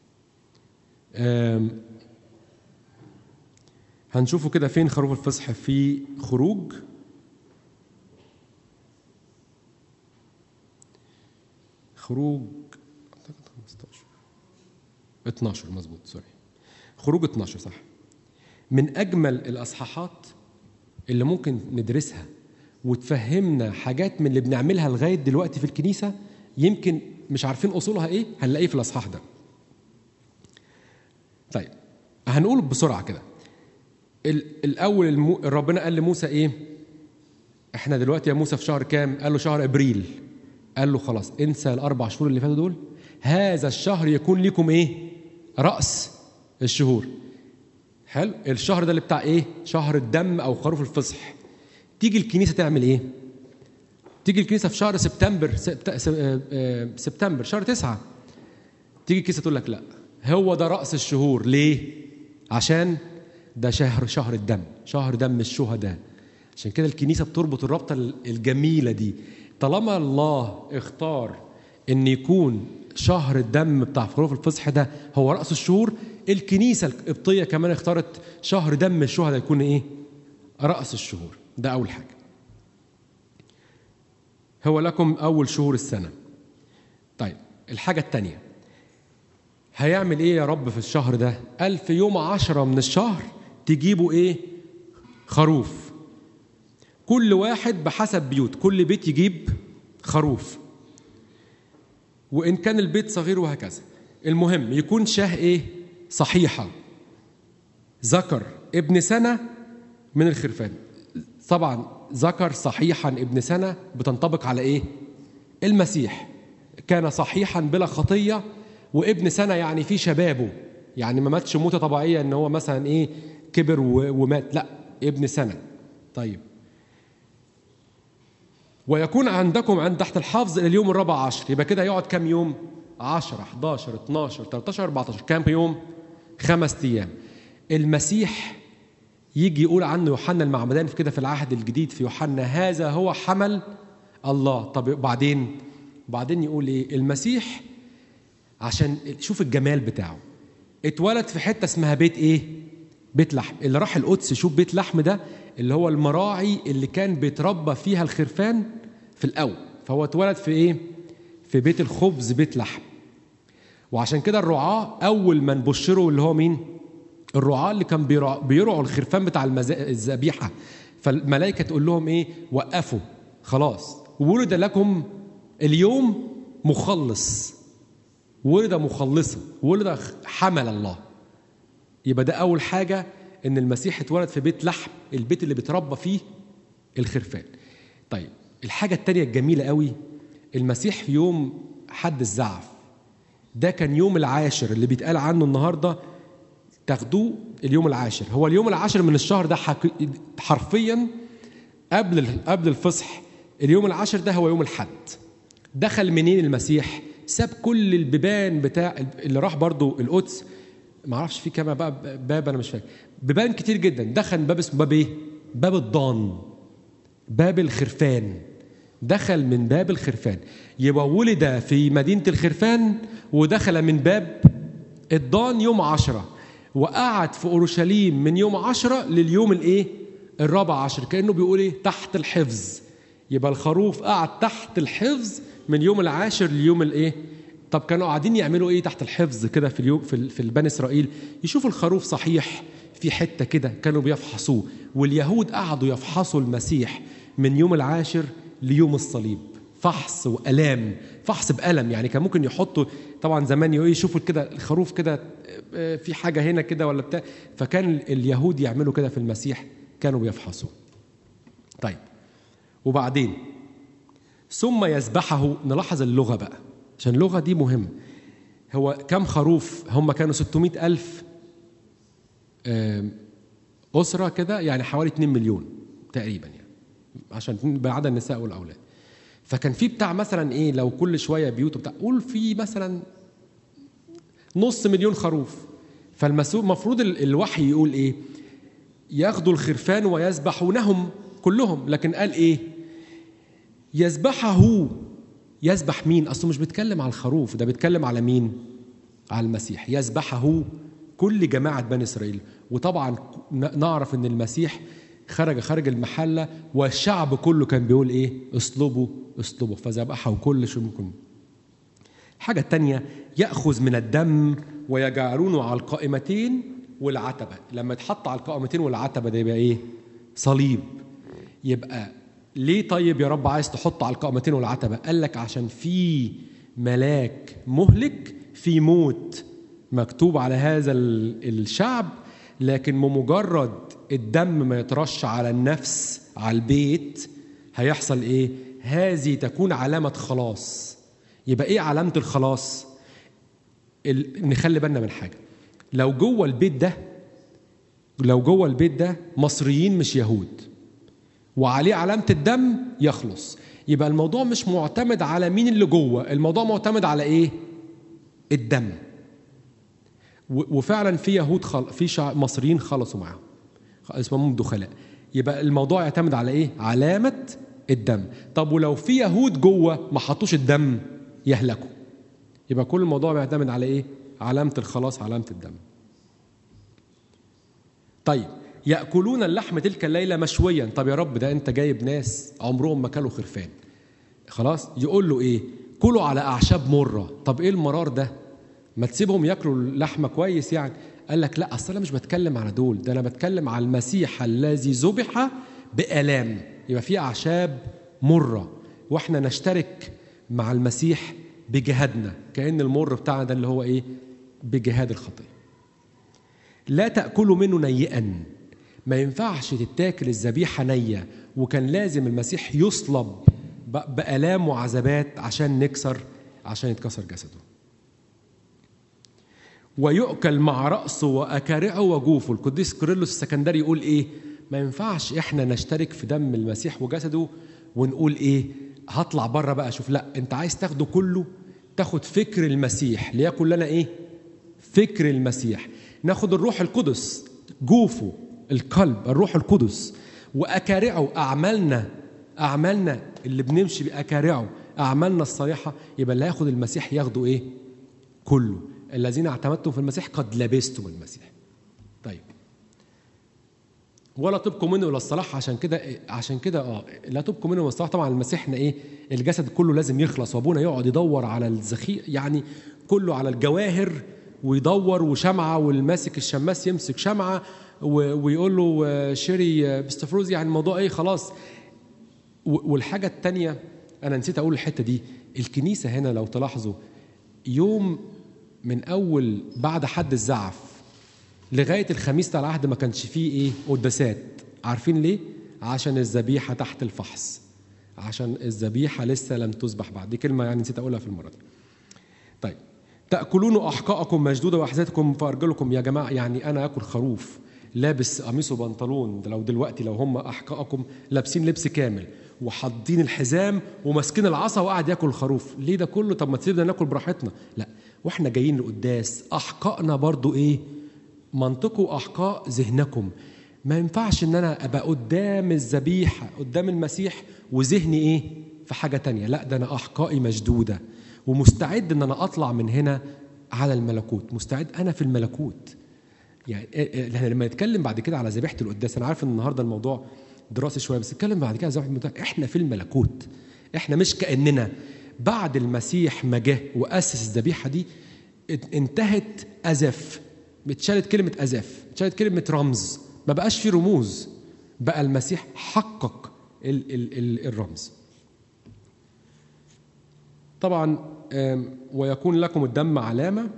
آم، هنشوفه كده فين خروف الفصح في خروج خروج أعتقد 15 12 مظبوط سوري خروج 12 صح من اجمل الاصحاحات اللي ممكن ندرسها وتفهمنا حاجات من اللي بنعملها لغايه دلوقتي في الكنيسه يمكن مش عارفين اصولها ايه هنلاقيه في الاصحاح ده طيب هنقول بسرعه كده ال- الاول المو... ربنا قال لموسى ايه احنا دلوقتي يا موسى في شهر كام قال له شهر ابريل قال له خلاص انسى الاربع شهور اللي فاتوا دول هذا الشهر يكون لكم ايه راس الشهور حلو الشهر ده اللي بتاع ايه شهر الدم او خروف الفصح تيجي الكنيسه تعمل ايه تيجي الكنيسه في شهر سبتمبر سبت... س- آه، آه، سبتمبر شهر تسعة تيجي الكنيسه تقول لك لا هو ده راس الشهور ليه عشان ده شهر شهر الدم شهر دم الشهداء عشان كده الكنيسه بتربط الرابطه الجميله دي طالما الله اختار ان يكون شهر الدم بتاع خروف الفصح ده هو راس الشهور الكنيسه القبطيه كمان اختارت شهر دم الشهداء يكون ايه راس الشهور ده اول حاجه هو لكم اول شهور السنه طيب الحاجه الثانيه هيعمل ايه يا رب في الشهر ده قال في يوم عشرة من الشهر تجيبوا ايه خروف كل واحد بحسب بيوت كل بيت يجيب خروف وان كان البيت صغير وهكذا المهم يكون شاه ايه صحيحه ذكر ابن سنه من الخرفان طبعا ذكر صحيحا ابن سنه بتنطبق على ايه المسيح كان صحيحا بلا خطيه وابن سنه يعني في شبابه يعني ما ماتش موته طبيعيه ان هو مثلا ايه كبر و- ومات لا ابن سنه طيب ويكون عندكم عند تحت الحفظ الى اليوم الرابع عشر يبقى كده يقعد كام يوم 10 11 12 13 14 كام يوم خمس ايام المسيح يجي يقول عنه يوحنا المعمدان في كده في العهد الجديد في يوحنا هذا هو حمل الله طب بعدين بعدين يقول ايه المسيح عشان شوف الجمال بتاعه اتولد في حته اسمها بيت ايه بيت لحم اللي راح القدس يشوف بيت لحم ده اللي هو المراعي اللي كان بيتربى فيها الخرفان في الاول فهو اتولد في ايه في بيت الخبز بيت لحم وعشان كده الرعاة أول ما نبشروا اللي هو مين؟ الرعاة اللي كان بيرع- بيرعوا الخرفان بتاع المزا- الذبيحة فالملائكة تقول لهم إيه؟ وقفوا خلاص ولد لكم اليوم مخلص ولد مخلصا ولد حمل الله يبقى ده أول حاجة إن المسيح اتولد في بيت لحم البيت اللي بيتربى فيه الخرفان طيب الحاجة التانية الجميلة قوي المسيح في يوم حد الزعف ده كان يوم العاشر اللي بيتقال عنه النهارده تاخدوه اليوم العاشر هو اليوم العاشر من الشهر ده حقي- حرفيا قبل قبل الفصح اليوم العاشر ده هو يوم الحد دخل منين المسيح ساب كل البيبان بتاع اللي راح برضو القدس ما اعرفش في كام باب باب انا مش فاكر بيبان كتير جدا دخل باب اسمه باب ايه باب الضان باب الخرفان دخل من باب الخرفان يبقى ولد في مدينة الخرفان ودخل من باب الضان يوم عشرة وقعد في أورشليم من يوم عشرة لليوم الإيه؟ الرابع عشر كأنه بيقول إيه؟ تحت الحفظ يبقى الخروف قعد تحت الحفظ من يوم العاشر ليوم الإيه؟ طب كانوا قاعدين يعملوا إيه تحت الحفظ كده في اليوم في, ال- في البني إسرائيل يشوفوا الخروف صحيح في حتة كده كانوا بيفحصوه واليهود قعدوا يفحصوا المسيح من يوم العاشر ليوم الصليب فحص والام فحص بالم يعني كان ممكن يحطوا طبعا زمان يقولوا يشوفوا كده الخروف كده آه، في حاجه هنا كده ولا بتاع فكان اليهود يعملوا كده في المسيح كانوا بيفحصوه طيب وبعدين ثم يذبحه نلاحظ اللغه بقى عشان اللغه دي مهمه هو كم خروف هم كانوا 600 ألف آم، أسرة كده يعني حوالي 2 مليون تقريبا يعني عشان بعدد النساء والأولاد فكان في بتاع مثلا ايه لو كل شويه بيوت وبتاع قول في مثلا نص مليون خروف فالمفروض الوحي يقول ايه ياخدوا الخرفان ويذبحونهم كلهم لكن قال ايه يذبحه يذبح مين اصله مش بيتكلم على الخروف ده بيتكلم على مين على المسيح يذبحه كل جماعة بني إسرائيل وطبعا ن- نعرف أن المسيح خرج خارج المحلة والشعب كله كان بيقول إيه اصلبوا اصلبوا فذبحه كل شيء ممكن الحاجة التانية يأخذ من الدم ويجعلونه على القائمتين والعتبة لما يتحط على القائمتين والعتبة ده يبقى إيه صليب يبقى ليه طيب يا رب عايز تحط على القائمتين والعتبة قال لك عشان في ملاك مهلك في موت مكتوب على هذا ال- الشعب لكن بمجرد الدم ما يترش على النفس على البيت هيحصل ايه هذه تكون علامة خلاص يبقى ايه علامة الخلاص ال... نخلي بالنا من حاجة لو جوه البيت ده لو جوه البيت ده مصريين مش يهود وعليه علامة الدم يخلص يبقى الموضوع مش معتمد على مين اللي جوه الموضوع معتمد على ايه الدم و- وفعلا في يهود خل... في شع... مصريين خلصوا معاهم اسمهم دخلاء يبقى الموضوع يعتمد على ايه علامة الدم طب ولو في يهود جوه ما حطوش الدم يهلكوا يبقى كل الموضوع بيعتمد على ايه علامة الخلاص علامة الدم طيب يأكلون اللحم تلك الليلة مشويا طب يا رب ده انت جايب ناس عمرهم ما كلوا خرفان خلاص يقول له ايه كلوا على اعشاب مره طب ايه المرار ده ما تسيبهم ياكلوا اللحمه كويس يعني قال لك لا اصل انا مش بتكلم على دول ده انا بتكلم على المسيح الذي ذبح بالام يبقى في اعشاب مره واحنا نشترك مع المسيح بجهادنا كان المر بتاعنا ده اللي هو ايه بجهاد الخطيه لا تاكلوا منه نيئا ما ينفعش تتاكل الذبيحه نيه وكان لازم المسيح يصلب ب- بالام وعذابات عشان نكسر عشان يتكسر جسده ويؤكل مع رأسه وأكارعه وجوفه القديس كيرلس السكندري يقول إيه ما ينفعش إحنا نشترك في دم المسيح وجسده ونقول إيه هطلع بره بقى أشوف لا أنت عايز تاخده كله تاخد فكر المسيح ليكن لنا إيه فكر المسيح ناخد الروح القدس جوفه القلب الروح القدس وأكارعه أعمالنا أعمالنا اللي بنمشي بأكارعه أعمالنا الصالحة يبقى اللي هياخد المسيح ياخده إيه كله الذين اعتمدتم في المسيح قد لبستم المسيح طيب ولا تبقوا منه الى الصلاح عشان كده عشان كده اه لا تبقوا منه الى الصلاح طبعا المسيح احنا ايه الجسد كله لازم يخلص وابونا يقعد يدور على الذخير يعني كله على الجواهر ويدور وشمعه والماسك الشماس يمسك شمعه و- ويقول له آه، شيري آه، بستفروز يعني الموضوع ايه خلاص و- والحاجه الثانيه انا نسيت اقول الحته دي الكنيسه هنا لو تلاحظوا يوم من اول بعد حد الزعف لغايه الخميس بتاع العهد ما كانش فيه ايه قداسات عارفين ليه عشان الذبيحه تحت الفحص عشان الذبيحه لسه لم تذبح بعد دي كلمه يعني نسيت اقولها في المره دي طيب تاكلون احقاءكم مشدوده واحذيتكم في ارجلكم يا جماعه يعني انا اكل خروف لابس قميص وبنطلون ده لو دلوقتي لو هم احقاءكم لابسين لبس كامل وحاطين الحزام وماسكين العصا وقاعد ياكل الخروف ليه ده كله طب ما تسيبنا ناكل براحتنا لا واحنا جايين لقداس احقائنا برضو ايه منطقوا احقاء ذهنكم ما ينفعش ان انا ابقى قدام الذبيحه قدام المسيح وذهني ايه في حاجه تانية لا ده انا احقائي مشدوده ومستعد ان انا اطلع من هنا على الملكوت مستعد انا في الملكوت يعني إيه- إيه، احنا لما نتكلم بعد كده على ذبيحه القداس انا عارف ان النهارده الموضوع دراسي شويه بس نتكلم بعد كده على ذبيحه القداس احنا في الملكوت احنا مش كاننا بعد المسيح ما جه واسس الذبيحه دي ات- انتهت ازف اتشالت كلمه ازف اتشالت كلمه رمز ما بقاش في رموز بقى المسيح حقق ال ال ال الرمز طبعا آم، ويكون لكم الدم علامه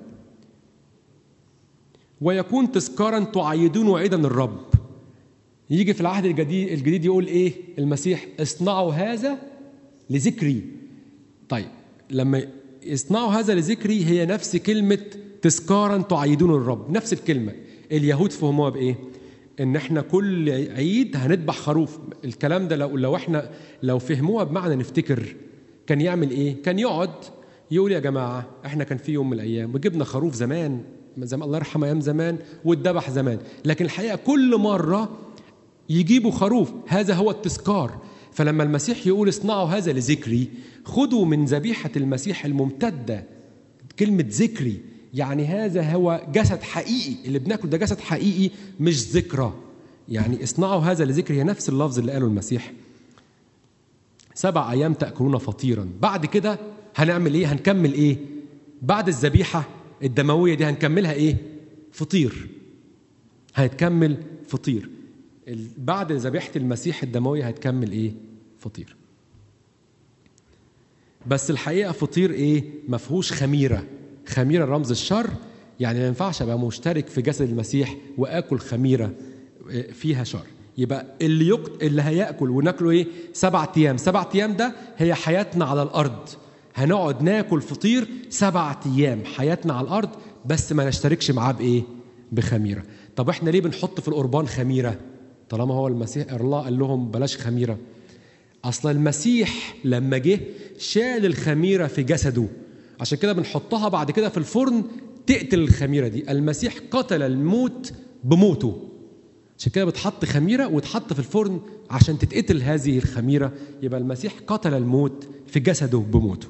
ويكون تذكارا تعيدون عيدا الرب يجي في العهد الجديد الجديد يقول ايه المسيح اصنعوا هذا لذكري طيب لما اصنعوا هذا لذكري هي نفس كلمة تذكارا تعيدون الرب نفس الكلمة اليهود فهموها بإيه ان احنا كل عيد هنذبح خروف الكلام ده لو لو احنا لو فهموها بمعنى نفتكر كان يعمل ايه كان يقعد يقول يا جماعه احنا كان في يوم من الايام وجبنا خروف زمان زمان الله يرحمه ايام زمان واتذبح زمان لكن الحقيقه كل مره يجيبوا خروف هذا هو التذكار فلما المسيح يقول اصنعوا هذا لذكري خذوا من ذبيحه المسيح الممتده كلمه ذكري يعني هذا هو جسد حقيقي اللي بناكله ده جسد حقيقي مش ذكرى يعني اصنعوا هذا لذكري هي نفس اللفظ اللي قاله المسيح سبع ايام تاكلون فطيرا بعد كده هنعمل ايه هنكمل ايه بعد الذبيحه الدمويه دي هنكملها ايه فطير هيتكمل فطير ال- بعد ذبيحه المسيح الدمويه هتكمل ايه فطير بس الحقيقه فطير ايه ما فيهوش خميره خميره رمز الشر يعني ما ينفعش ابقى مشترك في جسد المسيح واكل خميره آه، فيها شر يبقى اللي يق... اللي هياكل وناكله ايه سبع ايام سبع ايام ده هي حياتنا على الارض هنقعد ناكل فطير سبع ايام حياتنا على الارض بس ما نشتركش معاه بايه بخميره طب احنا ليه بنحط في القربان خميره طالما هو المسيح الله قال لهم بلاش خميره اصل المسيح لما جه شال الخميره في جسده عشان كده بنحطها بعد كده في الفرن تقتل الخميره دي المسيح قتل الموت بموته عشان كده بتحط خميره وتحط في الفرن عشان تتقتل هذه الخميره يبقى المسيح قتل الموت في جسده بموته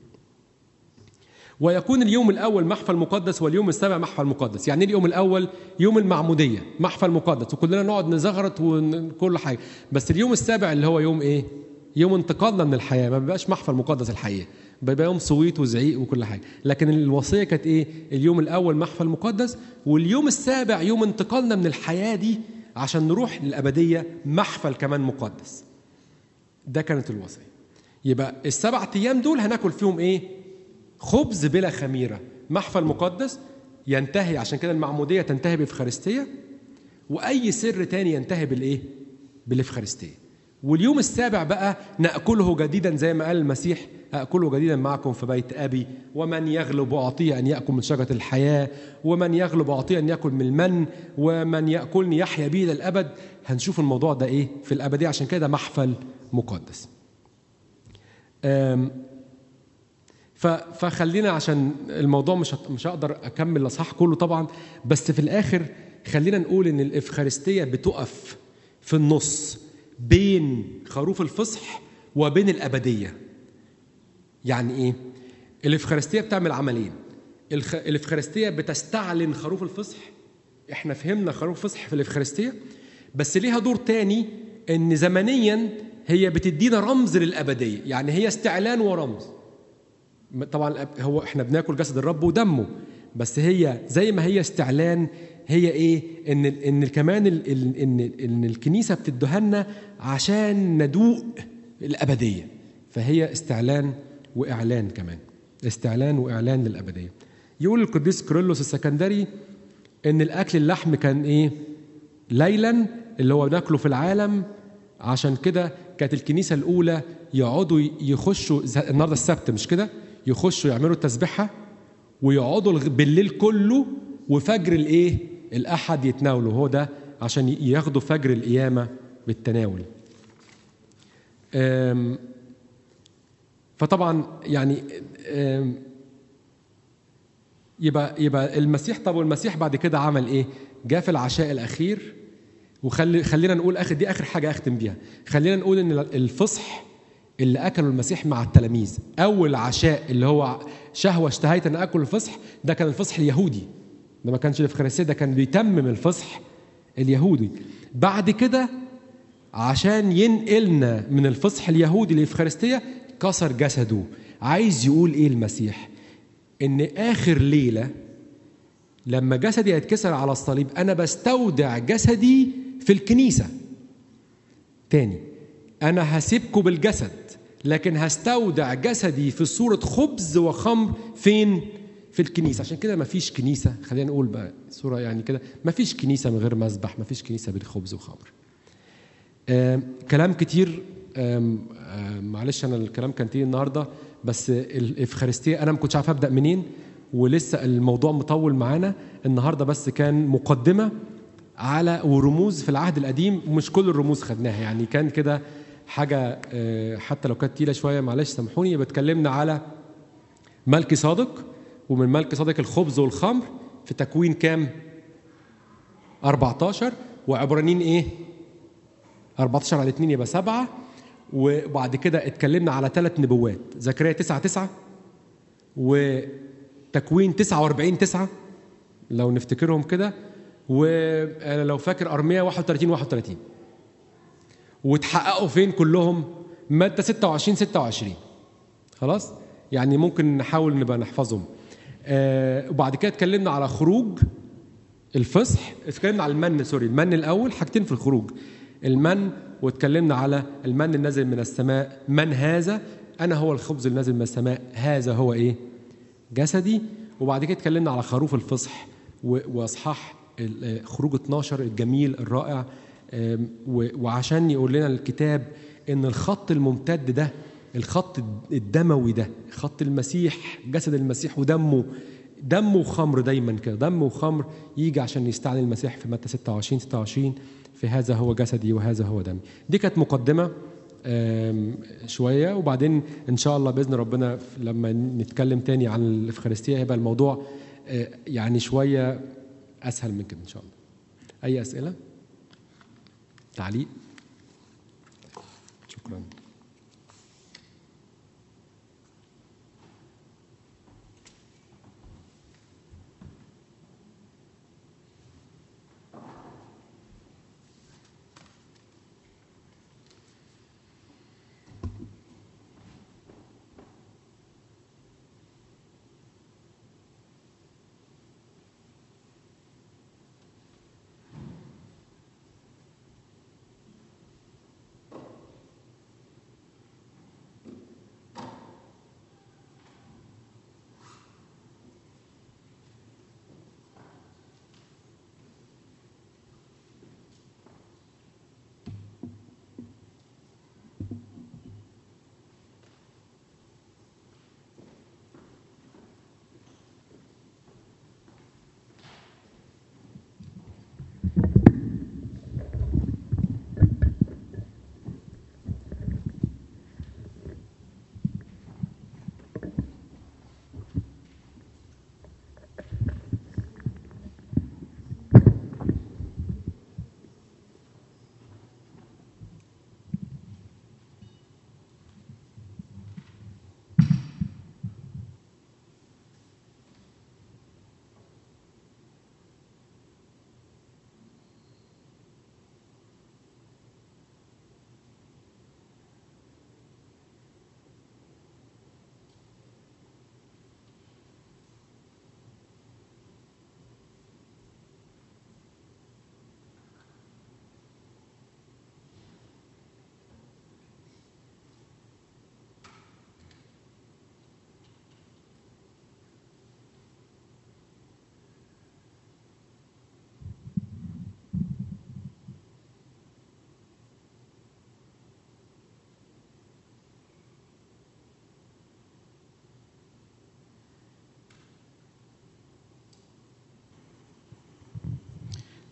ويكون اليوم الاول محفل مقدس واليوم السابع محفل مقدس يعني إيه اليوم الاول يوم المعموديه محفل مقدس وكلنا نقعد نزغرط وكل حاجه بس اليوم السابع اللي هو يوم ايه يوم انتقالنا من الحياه ما بيبقاش محفل مقدس الحقيقه بيبقى يوم صويت وزعيق وكل حاجه لكن الوصيه كانت ايه اليوم الاول محفل مقدس واليوم السابع يوم انتقالنا من الحياه دي عشان نروح للابديه محفل كمان مقدس ده كانت الوصيه يبقى السبع ايام دول هناكل فيهم ايه خبز بلا خميره محفل مقدس ينتهي عشان كده المعموديه تنتهي بافخارستيه واي سر تاني ينتهي بالايه بالافخارستيه واليوم السابع بقى ناكله جديدا زي ما قال المسيح اكله جديدا معكم في بيت ابي ومن يغلب اعطيه ان ياكل من شجره الحياه ومن يغلب اعطيه ان ياكل من المن ومن ياكلني يحيا بي الى الابد هنشوف الموضوع ده ايه في الابديه عشان كده محفل مقدس أم ف- فخلينا عشان الموضوع مش هت- مش هقدر اكمل الاصحاح كله طبعا بس في الاخر خلينا نقول ان الافخارستيه بتقف في النص بين خروف الفصح وبين الابديه يعني ايه الافخارستيه بتعمل عملين الخ... الافخارستيه بتستعلن خروف الفصح احنا فهمنا خروف الفصح في الافخارستيه بس ليها دور تاني ان زمنيا هي بتدينا رمز للابديه يعني هي استعلان ورمز طبعا هو احنا بناكل جسد الرب ودمه بس هي زي ما هي استعلان هي ايه ان ان كمان ال- ال- ان ان الكنيسه بتدهنا عشان ندوق الابديه فهي استعلان واعلان كمان استعلان واعلان للابديه يقول القديس كيرلس السكندري ان الاكل اللحم كان ايه ليلا اللي هو ناكله في العالم عشان كده كانت الكنيسه الاولى يقعدوا يخشوا ز- النهارده السبت مش كده يخشوا يعملوا التسبيحه ويقعدوا الغ- بالليل كله وفجر الايه الاحد يتناولوا هو ده عشان ي- ياخدوا فجر القيامه بالتناول أم، فطبعا يعني أم، يبقى يبقى المسيح طب والمسيح بعد كده عمل ايه؟ جاء في العشاء الاخير وخلي خلينا نقول اخر دي اخر حاجه اختم بيها خلينا نقول ان الفصح اللي اكله المسيح مع التلاميذ اول عشاء اللي هو شهوه اشتهيت ان اكل الفصح ده كان الفصح اليهودي ده ما كانش الافخارستيه ده كان بيتمم الفصح اليهودي بعد كده عشان ينقلنا من الفصح اليهودي للافخارستيه كسر جسده عايز يقول ايه المسيح ان اخر ليله لما جسدي هيتكسر على الصليب انا بستودع جسدي في الكنيسه تاني انا هسيبكم بالجسد لكن هستودع جسدي في صوره خبز وخمر فين في الكنيسه عشان كده مفيش كنيسه خلينا نقول بقى صوره يعني كده مفيش كنيسه من غير مذبح مفيش كنيسه بين خبز وخمر آم، كلام كتير آم، آم، معلش انا الكلام كان كتير النهارده بس الافخارستيه انا ما كنتش عارف ابدا منين ولسه الموضوع مطول معانا النهارده بس كان مقدمه على ورموز في العهد القديم مش كل الرموز خدناها يعني كان كده حاجه آه، حتى لو كانت تقيله شويه معلش سامحوني بتكلمنا على ملكي صادق ومن ملكي صادق الخبز والخمر في تكوين كام 14 وعبرانيين ايه 14 على 2 يبقى 7 وبعد كده اتكلمنا على ثلاث نبوات زكريا 9 9 وتكوين 49 9 لو نفتكرهم كده وانا لو فاكر ارميا 31 31 وتحققوا فين كلهم ماده 26 26 خلاص يعني ممكن نحاول نبقى نحفظهم آه وبعد كده اتكلمنا على خروج الفصح اتكلمنا على المن سوري المن الاول حاجتين في الخروج المن واتكلمنا على المن النازل من السماء من هذا انا هو الخبز النازل من السماء هذا هو ايه جسدي وبعد كده اتكلمنا على خروف الفصح و- واصحاح ال- خروج 12 الجميل الرائع آم، و- وعشان يقول لنا الكتاب ان الخط الممتد ده الخط الدموي ده خط المسيح جسد المسيح ودمه دم وخمر دايما كده دم وخمر يجي عشان يستعلن المسيح في متى 26 26 في هذا هو جسدي وهذا هو دمي دي كانت مقدمه آم، شويه وبعدين ان شاء الله باذن ربنا ف- لما نتكلم تاني عن الافخارستيه هيبقى الموضوع آه، يعني شويه اسهل من كده ان شاء الله اي اسئله تعليق شكرا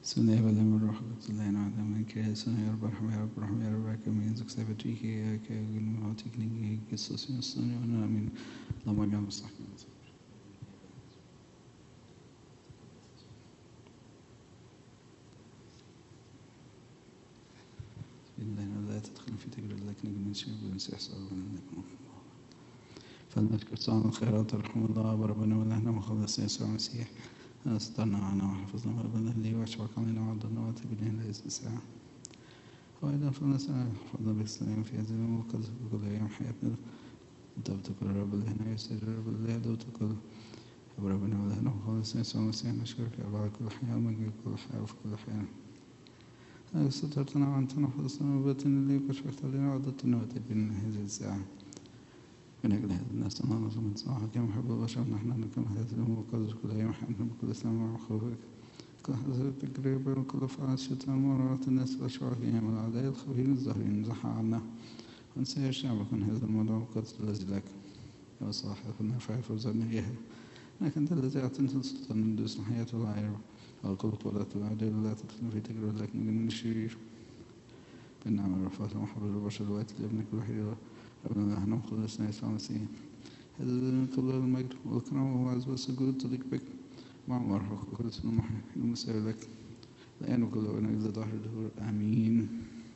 بسم الله والابن والروح القدس الله ينعم من كاسنا يا رب ارحم يا رب ارحم يا رب ارحم من زك سبتريك يا كاجل معطيك نجي قصص من الصنع وانا امين اللهم اجعل مستحقنا إننا لا تدخل في تجربة لكن من شيء ونسيح صلى فلنشكر صانع الخيرات رحمه الله وربنا ولهنا وخلص يسوع المسيح استرنا عنا وحفظنا وربنا لي واشفق علينا وعضنا واتبنا لا الساعة وأيضا فلنسأل حفظنا بالسلام في هذه اليوم وقدس كل أيام حياتنا دوت كل رب لهنا يسر رب الله دوت كل ربنا ولهنا وخلص يسوع المسيح نشكرك يا بعد كل حياة ومجد كل حياة وفي كل حياة سترتنا وعنتنا وحفظنا وباتنا ليك وشفقت علينا وعضتنا واتبنا هذه الساعة من أجل هذا الناس أنا نظم من صاحك يا محب البشر نحن نكون هذا اليوم وقدر كل يوم حياتنا بكل سماء وخوفك كل حزب تجربة وكل فعل الشيطان مرارات الناس والشعوبين والأعداء الخبيرين الظاهرين زحى عنا ونسير شعبك من هذا الموضوع وقدر الذي لك يا صاحب النفع فرزقنا إياها لكن أنت الذي أعطيت السلطان من دوس الحياة والعير والكل قولات والعدل لا تدخلنا في تجربة لكن من الشرير بالنعمة والرفاة ومحبة البشر الوقت لابنك الوحيد ربنا الله نحن مخلصنا يسوع المسيح هذا كل المجد والكرم والعز والسجود تليق بك مع مرحبا وكل سنة محمد المسير لك الآن وكل وقت إلى ظهر الدهور آمين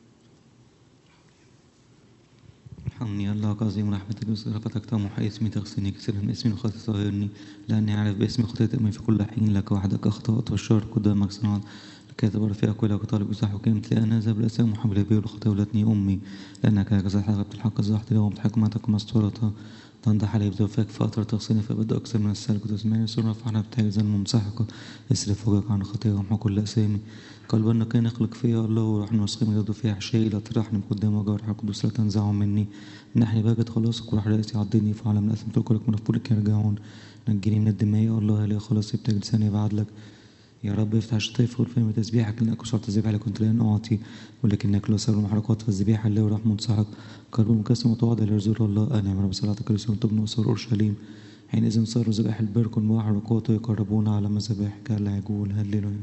ارحمني الله عظيم رحمتك وصرفتك طموح اسمي تغسلني كسر من اسمي وخطي صغيرني لأني أعرف باسمي خطيت أمي في كل حين لك وحدك أخطأت والشر قدامك صنعت لكي تبر في أقوالك وطالب إصلاح وكلمة لأن هذا بالأسام محمد أبي والخطية ولدتني أمي لأنك هكذا حلقت الحق زحت لهم بحكمتك ومستورتها تنضح علي بزوفك فأطر تغسلني فبدأ أكثر من السلك وتسمعني سرنا فعلا بتاجزا ممسحك اصرف وجهك عن الخطية وامحو كل أسامي قلبا نقي نخلق فيها الله وروح نسقي من يده فيها أحشائي لا ترحني قدام وجه القدوس لا تنزعه مني نحني بهجة خلاصك وروح رأسي عضني فعلى من أثم تركلك من أفكارك يرجعون نجني من الدماء يا الله لي خلاص ابتج لساني بعد لك يا رب افتح الشطيف والفم تسبيحك لانك شرط الذبيحه اللي كنت لن اعطي ولكنك لا سر محرقات فالذبيحه اللي وراح منصحك قلب مكسم وتواضع لرزول الله انا من رب صلاتك رسول تبنى وصار اورشليم حينئذ صاروا ذبائح البر كل محرقات يقربون على مذابحك العجول هللويا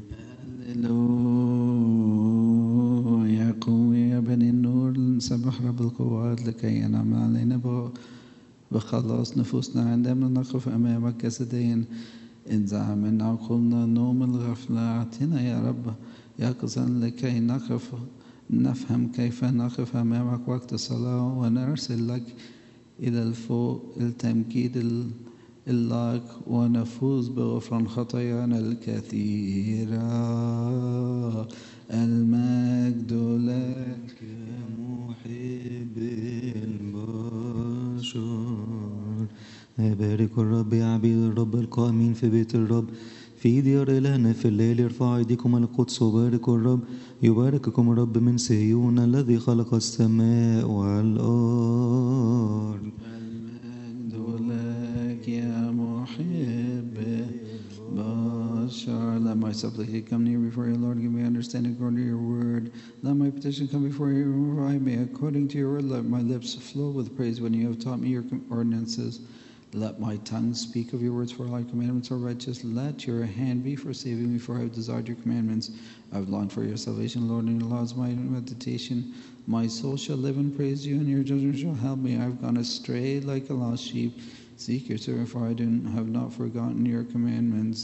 هللويا قومي يا بني النور نسبح رب القوات لكي ينعم علينا بخلاص نفوسنا عندما نقف أمامك جسديا انزع من عقولنا نوم الغفلة أعطنا يا رب يقظا لكي نقف نفهم كيف نقف أمامك وقت الصلاة ونرسل لك إلى الفوق التمجيد اللائق ونفوز بغفران خطايانا الكثيرة المجد لك محب البشر بارك الرب يا عبيد الرب القائمين في بيت الرب في ديار إلهنا في الليل ارفعوا أيديكم على القدس وباركوا الرب يبارككم الرب من صهيون الذي خلق السماء والأرض المجد لك يا محب بشر Let my supplication come near before you, Lord. Give me understanding according to your word. Let my petition come before you. Revive me according to your word. Let my lips flow with praise when you have taught me your ordinances. Let my tongue speak of your words, for all your commandments are righteous. Let your hand be for saving me, for I have desired your commandments. I have longed for your salvation, Lord, and your law is my meditation. My soul shall live and praise you, and your judgment shall help me. I have gone astray like a lost sheep. Seek your servant, for I do, have not forgotten your commandments.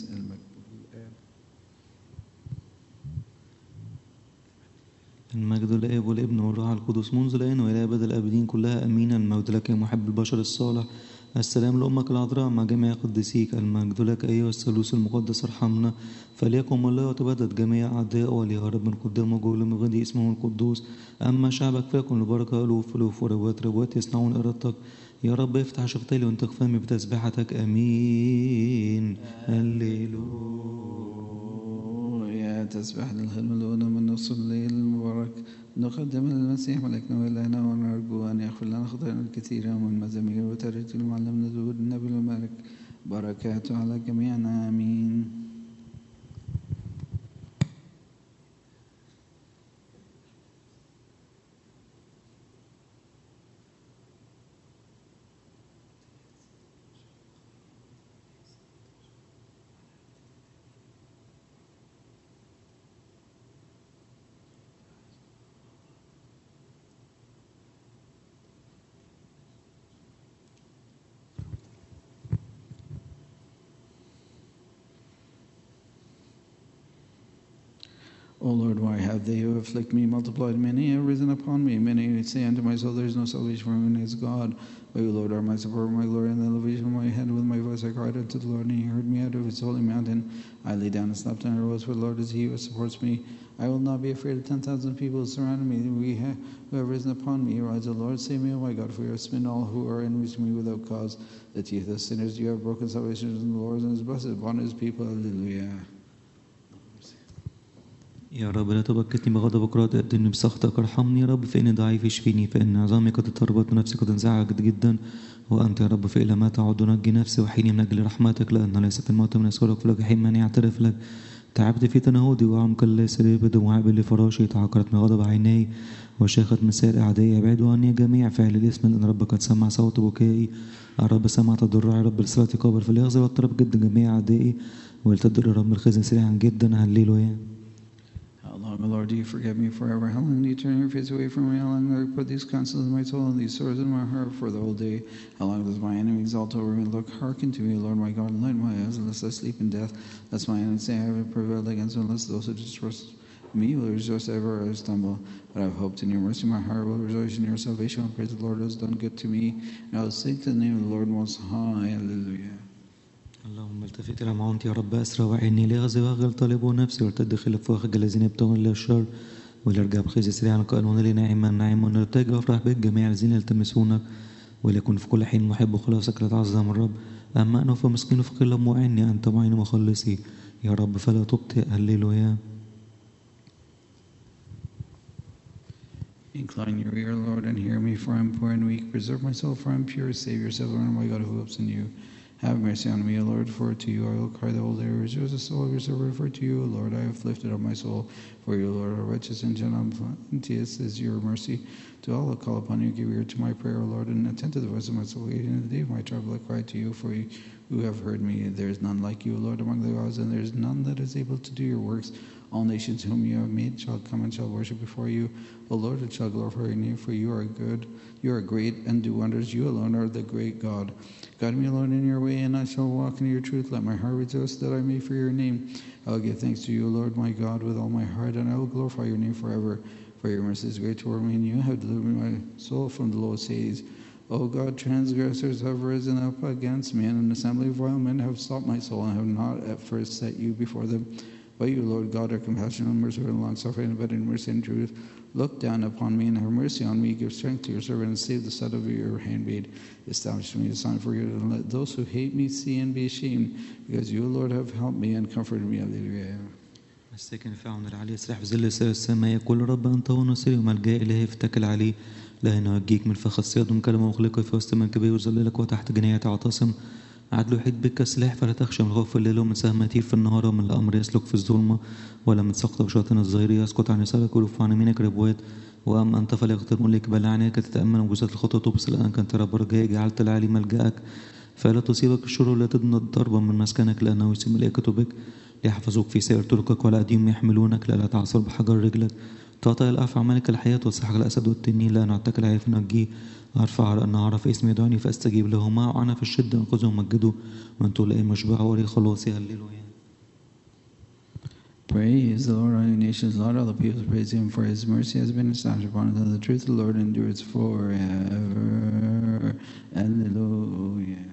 المجد للآب والابن والروح القدس منذ الآن وإلى أبد الآبدين كلها أمين المجد لك يا محب البشر الصالح السلام لأمك العذراء مع جميع قديسيك المجد لك أيها الثالوث المقدس ارحمنا فليكن الله وتبدد جميع أعداء وليهرب من قدام وجوه من غدي اسمه القدوس أما شعبك فيكن لبركة ألوف ألوف وربوات ربوات يصنعون إرادتك يا رب افتح شفتي وانتق فمي بتسبيحتك أمين هللويا تسبح للخدمة الأولى من نص الليل المبارك نقدم المسيح ملكنا وإلهنا ونرجو أن يغفر لنا خطايانا الكثيرة من مزامير وترتيل معلمنا داود النبي الملك بركاته على جميعنا آمين O Lord, why have they who afflict me multiplied? Many have risen upon me. Many say unto my soul, There is no salvation for him is God. But you, Lord, are my support, my glory, and the elevation of my head. With my voice I cried unto the Lord, and he heard me out of his holy mountain. I lay down and slept, and I rose, for the Lord is he who supports me. I will not be afraid of ten thousand people who surround me. We have, who have risen upon me. Rise, O Lord, save me, O my God, for you have smitten all who are enemies to me without cause. The teeth of sinners you have broken salvation in the Lord, and his blessed upon his people. Hallelujah. يا رب لا تبكتني بغضبك ولا تقتلني بسخطك ارحمني يا رب فإني ضعيف اشفيني فإن عظامي قد اضطربت ونفسي قد انزعجت جدا وأنت يا رب فإلى ما تعود نجي نفسي وحيني من أجل رحمتك لأن ليس في الموت من يسألك في الجحيم من يعترف لك تعبت في تنهدي وعمق ليس لي بدموعي لفراشي تعكرت من غضب عيني وشاخت من سائر أعدائي ابعدوا عني جميع فعل الإثم لأن رب قد سمع صوت بكائي الرب سمع تضرعي رب الصلاة قابل فليغزر واضطرب جدا جميع أعدائي ولتدر رب الخزي سريعا جدا هللويا How long, O Lord, do you forget me forever? How long do you turn your face away from me? How long do I put these counsels in my soul and these swords in my heart for the whole day? How long does my enemy exalt over me? Look, hearken to me, Lord my God, and light my eyes, lest I sleep in death. Lest my enemies say, I have prevailed against them, lest those who distrust me will rejoice ever I stumble. But I have hoped in your mercy, my heart will rejoice in your salvation. I praise the Lord who has done good to me, and I will sing to the name of the Lord Most High. Hallelujah. اللهم التفت إلى معونتي يا رب أسرى وعيني لغزي وأغل طالبه نفسي وارتد خلاف وخج الذين يبتغون إلى الشر وليرجع بخزي سريعا قائلون لي ناعما ناعما ونرتج وافرح بك جميع الذين يلتمسونك وليكن في كل حين محب خلاصك لتعظم الرب أما أنا فمسكين فقير لم أعني أنت معين مخلصي يا رب فلا تبطئ هللويا Incline your ear, Lord, and hear me, for I am poor and weak. Preserve my soul, for I am pure. Save yourself, Lord, my God, who hopes in you. Have mercy on me, O Lord, for to you I will cry the whole day. Rejoice the soul of your servant, for to you, O Lord, I have lifted up my soul. For you, Lord, are righteous and gentle. Plenteous is your mercy. To all who call upon you, give ear to my prayer, O Lord, and attend to the voice of my soul. In the day of my trouble, I cry to you, for you who have heard me. There is none like you, O Lord, among the gods, and there is none that is able to do your works. All nations whom you have made shall come and shall worship before you. O Lord, and shall glorify your name, for you are good, you are great, and do wonders. You alone are the great God. Guide me alone in your way, and I shall walk in your truth. Let my heart rejoice that I may fear your name. I will give thanks to you, O Lord my God, with all my heart, and I will glorify your name forever. For your mercy is great toward me, and you have delivered my soul from the lowest Hades. O God, transgressors have risen up against me, and an assembly of vile men have stopped my soul, and have not at first set you before them. But you, Lord God, are compassionate and merciful and long suffering, and in mercy and truth. Look down upon me and have mercy on me. Give strength to your servant and save the son of your handmaid. Establish me a sign for you, and let those who hate me see and be ashamed, because you, Lord, have helped me and comforted me. Hallelujah. الساكن في عون العلي يسرح في ظل سير السماء يقول رب أنت ونصري وملجأ إلهي فتكل عليه لا ينجيك من فخ الصياد من كلمة مغلقة في وسط منكبيه يظللك وتحت جناية تعتصم عدل يحيط بك كسلاح فلا تخشى من خوف الليل ومن سهم يطير في النهار ومن الأمر يسلك في الظلمة ولا من سقط بشاطئ الظهير يسقط عن يسارك ولف عن يمينك ربوات وأما أنت فلا يقتربون لك بل عنك تتأمن وجزات الخطوة تبصر لأنك أنت رب رجائي جعلت العالي ملجأك فلا تصيبك الشر ولا تدنى ضربا من مسكنك لأنه يسيب ملائكته بك ليحفظوك في سائر طرقك ولا أديم يحملونك لا تعصر بحجر رجلك تعطي الأفعى ملك الحياة وتسحق الأسد والتنين لا نعتك العيف نجيه أرفع على أن أعرف اسمي يدعني فأستجيب له معه أنا في الشدة أنقذه ومجده وأنتم لئي مشبعه ولي خلاصي هللويا Praise the Lord, all you nations, Lord, all the peoples praise him, for his mercy has been established upon us, and the truth of the Lord endures forever. Hallelujah.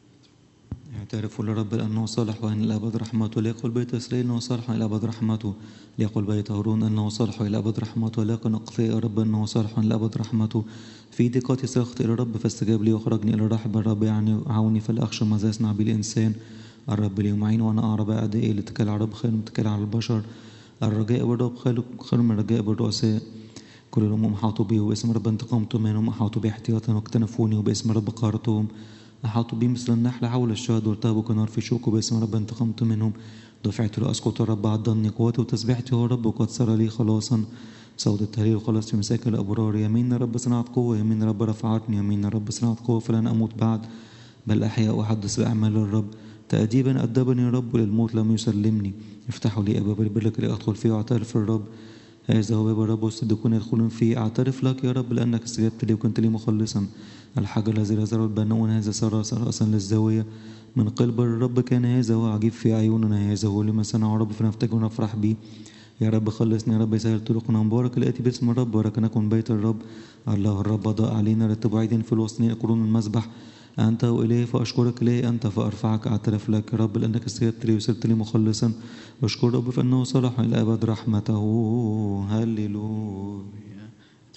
اعترفوا لرب لأنه صالح وأن الأبد رحمته ليقل بيت إسرائيل أنه صالح إلى أبد رحمته ليقل بيت هارون أنه صالح إلى أبد رحمته ليقل أقصي يا رب أنه صالح إلى أبد رحمته في ضيقاتي صرخت إلى الرب فاستجاب لي وأخرجني إلى الرحب الرب يعني عوني فلا أخشى ماذا يصنع بي الإنسان الرب لي معين وأنا أعرب أعدائي لاتكال على الرب خير من الاتكال على البشر الرجاء بالرب خير خير من الرجاء بالرؤساء كل الأمم أحاطوا بي وباسم رب انتقمت منهم أحاطوا بي احتياطا واكتنفوني وباسم رب قهرتهم أحاطوا بي مثل النحل حول الشهد وارتهبوا كنار في شوك وباسم رب انتقمت منهم دفعت لأسقط الرب عضني قوتي وتسبيحتي هو الرب وقد صار لي خلاصا صوت التهليل وخلاص في مساكن الأبرار يمين رب صنعت قوة يمين رب رفعتني يمين رب صنعت قوة فلن أموت بعد بل أحيا وأحدث بأعمال الرب تأديبا أدبني الرب للموت لم يسلمني افتحوا لي أبواب البر لكي أدخل فيه وأعترف الرب هذا هو باب الرب والصديقون يدخلون فيه أعترف لك يا رب لأنك استجبت لي وكنت لي مخلصا الحجر الذي رزقه البنون هذا صار رأسا للزاوية من قلب الرب كان هذا وعجيب في أعيننا هذا هو لما صنع رب فنفتكر ونفرح به يا رب خلصني يا رب يسهل طرقنا مبارك الآتي باسم الرب بارك نكن بيت الرب الله الرب ضاء علينا رتب عيد في الوسطين يقولون المسبح أنت وإليه فأشكرك إليه أنت فأرفعك أعترف لك يا رب لأنك استجبت لي وصرت لي مخلصا أشكر رب فإنه صلح إلى أبد رحمته هللويا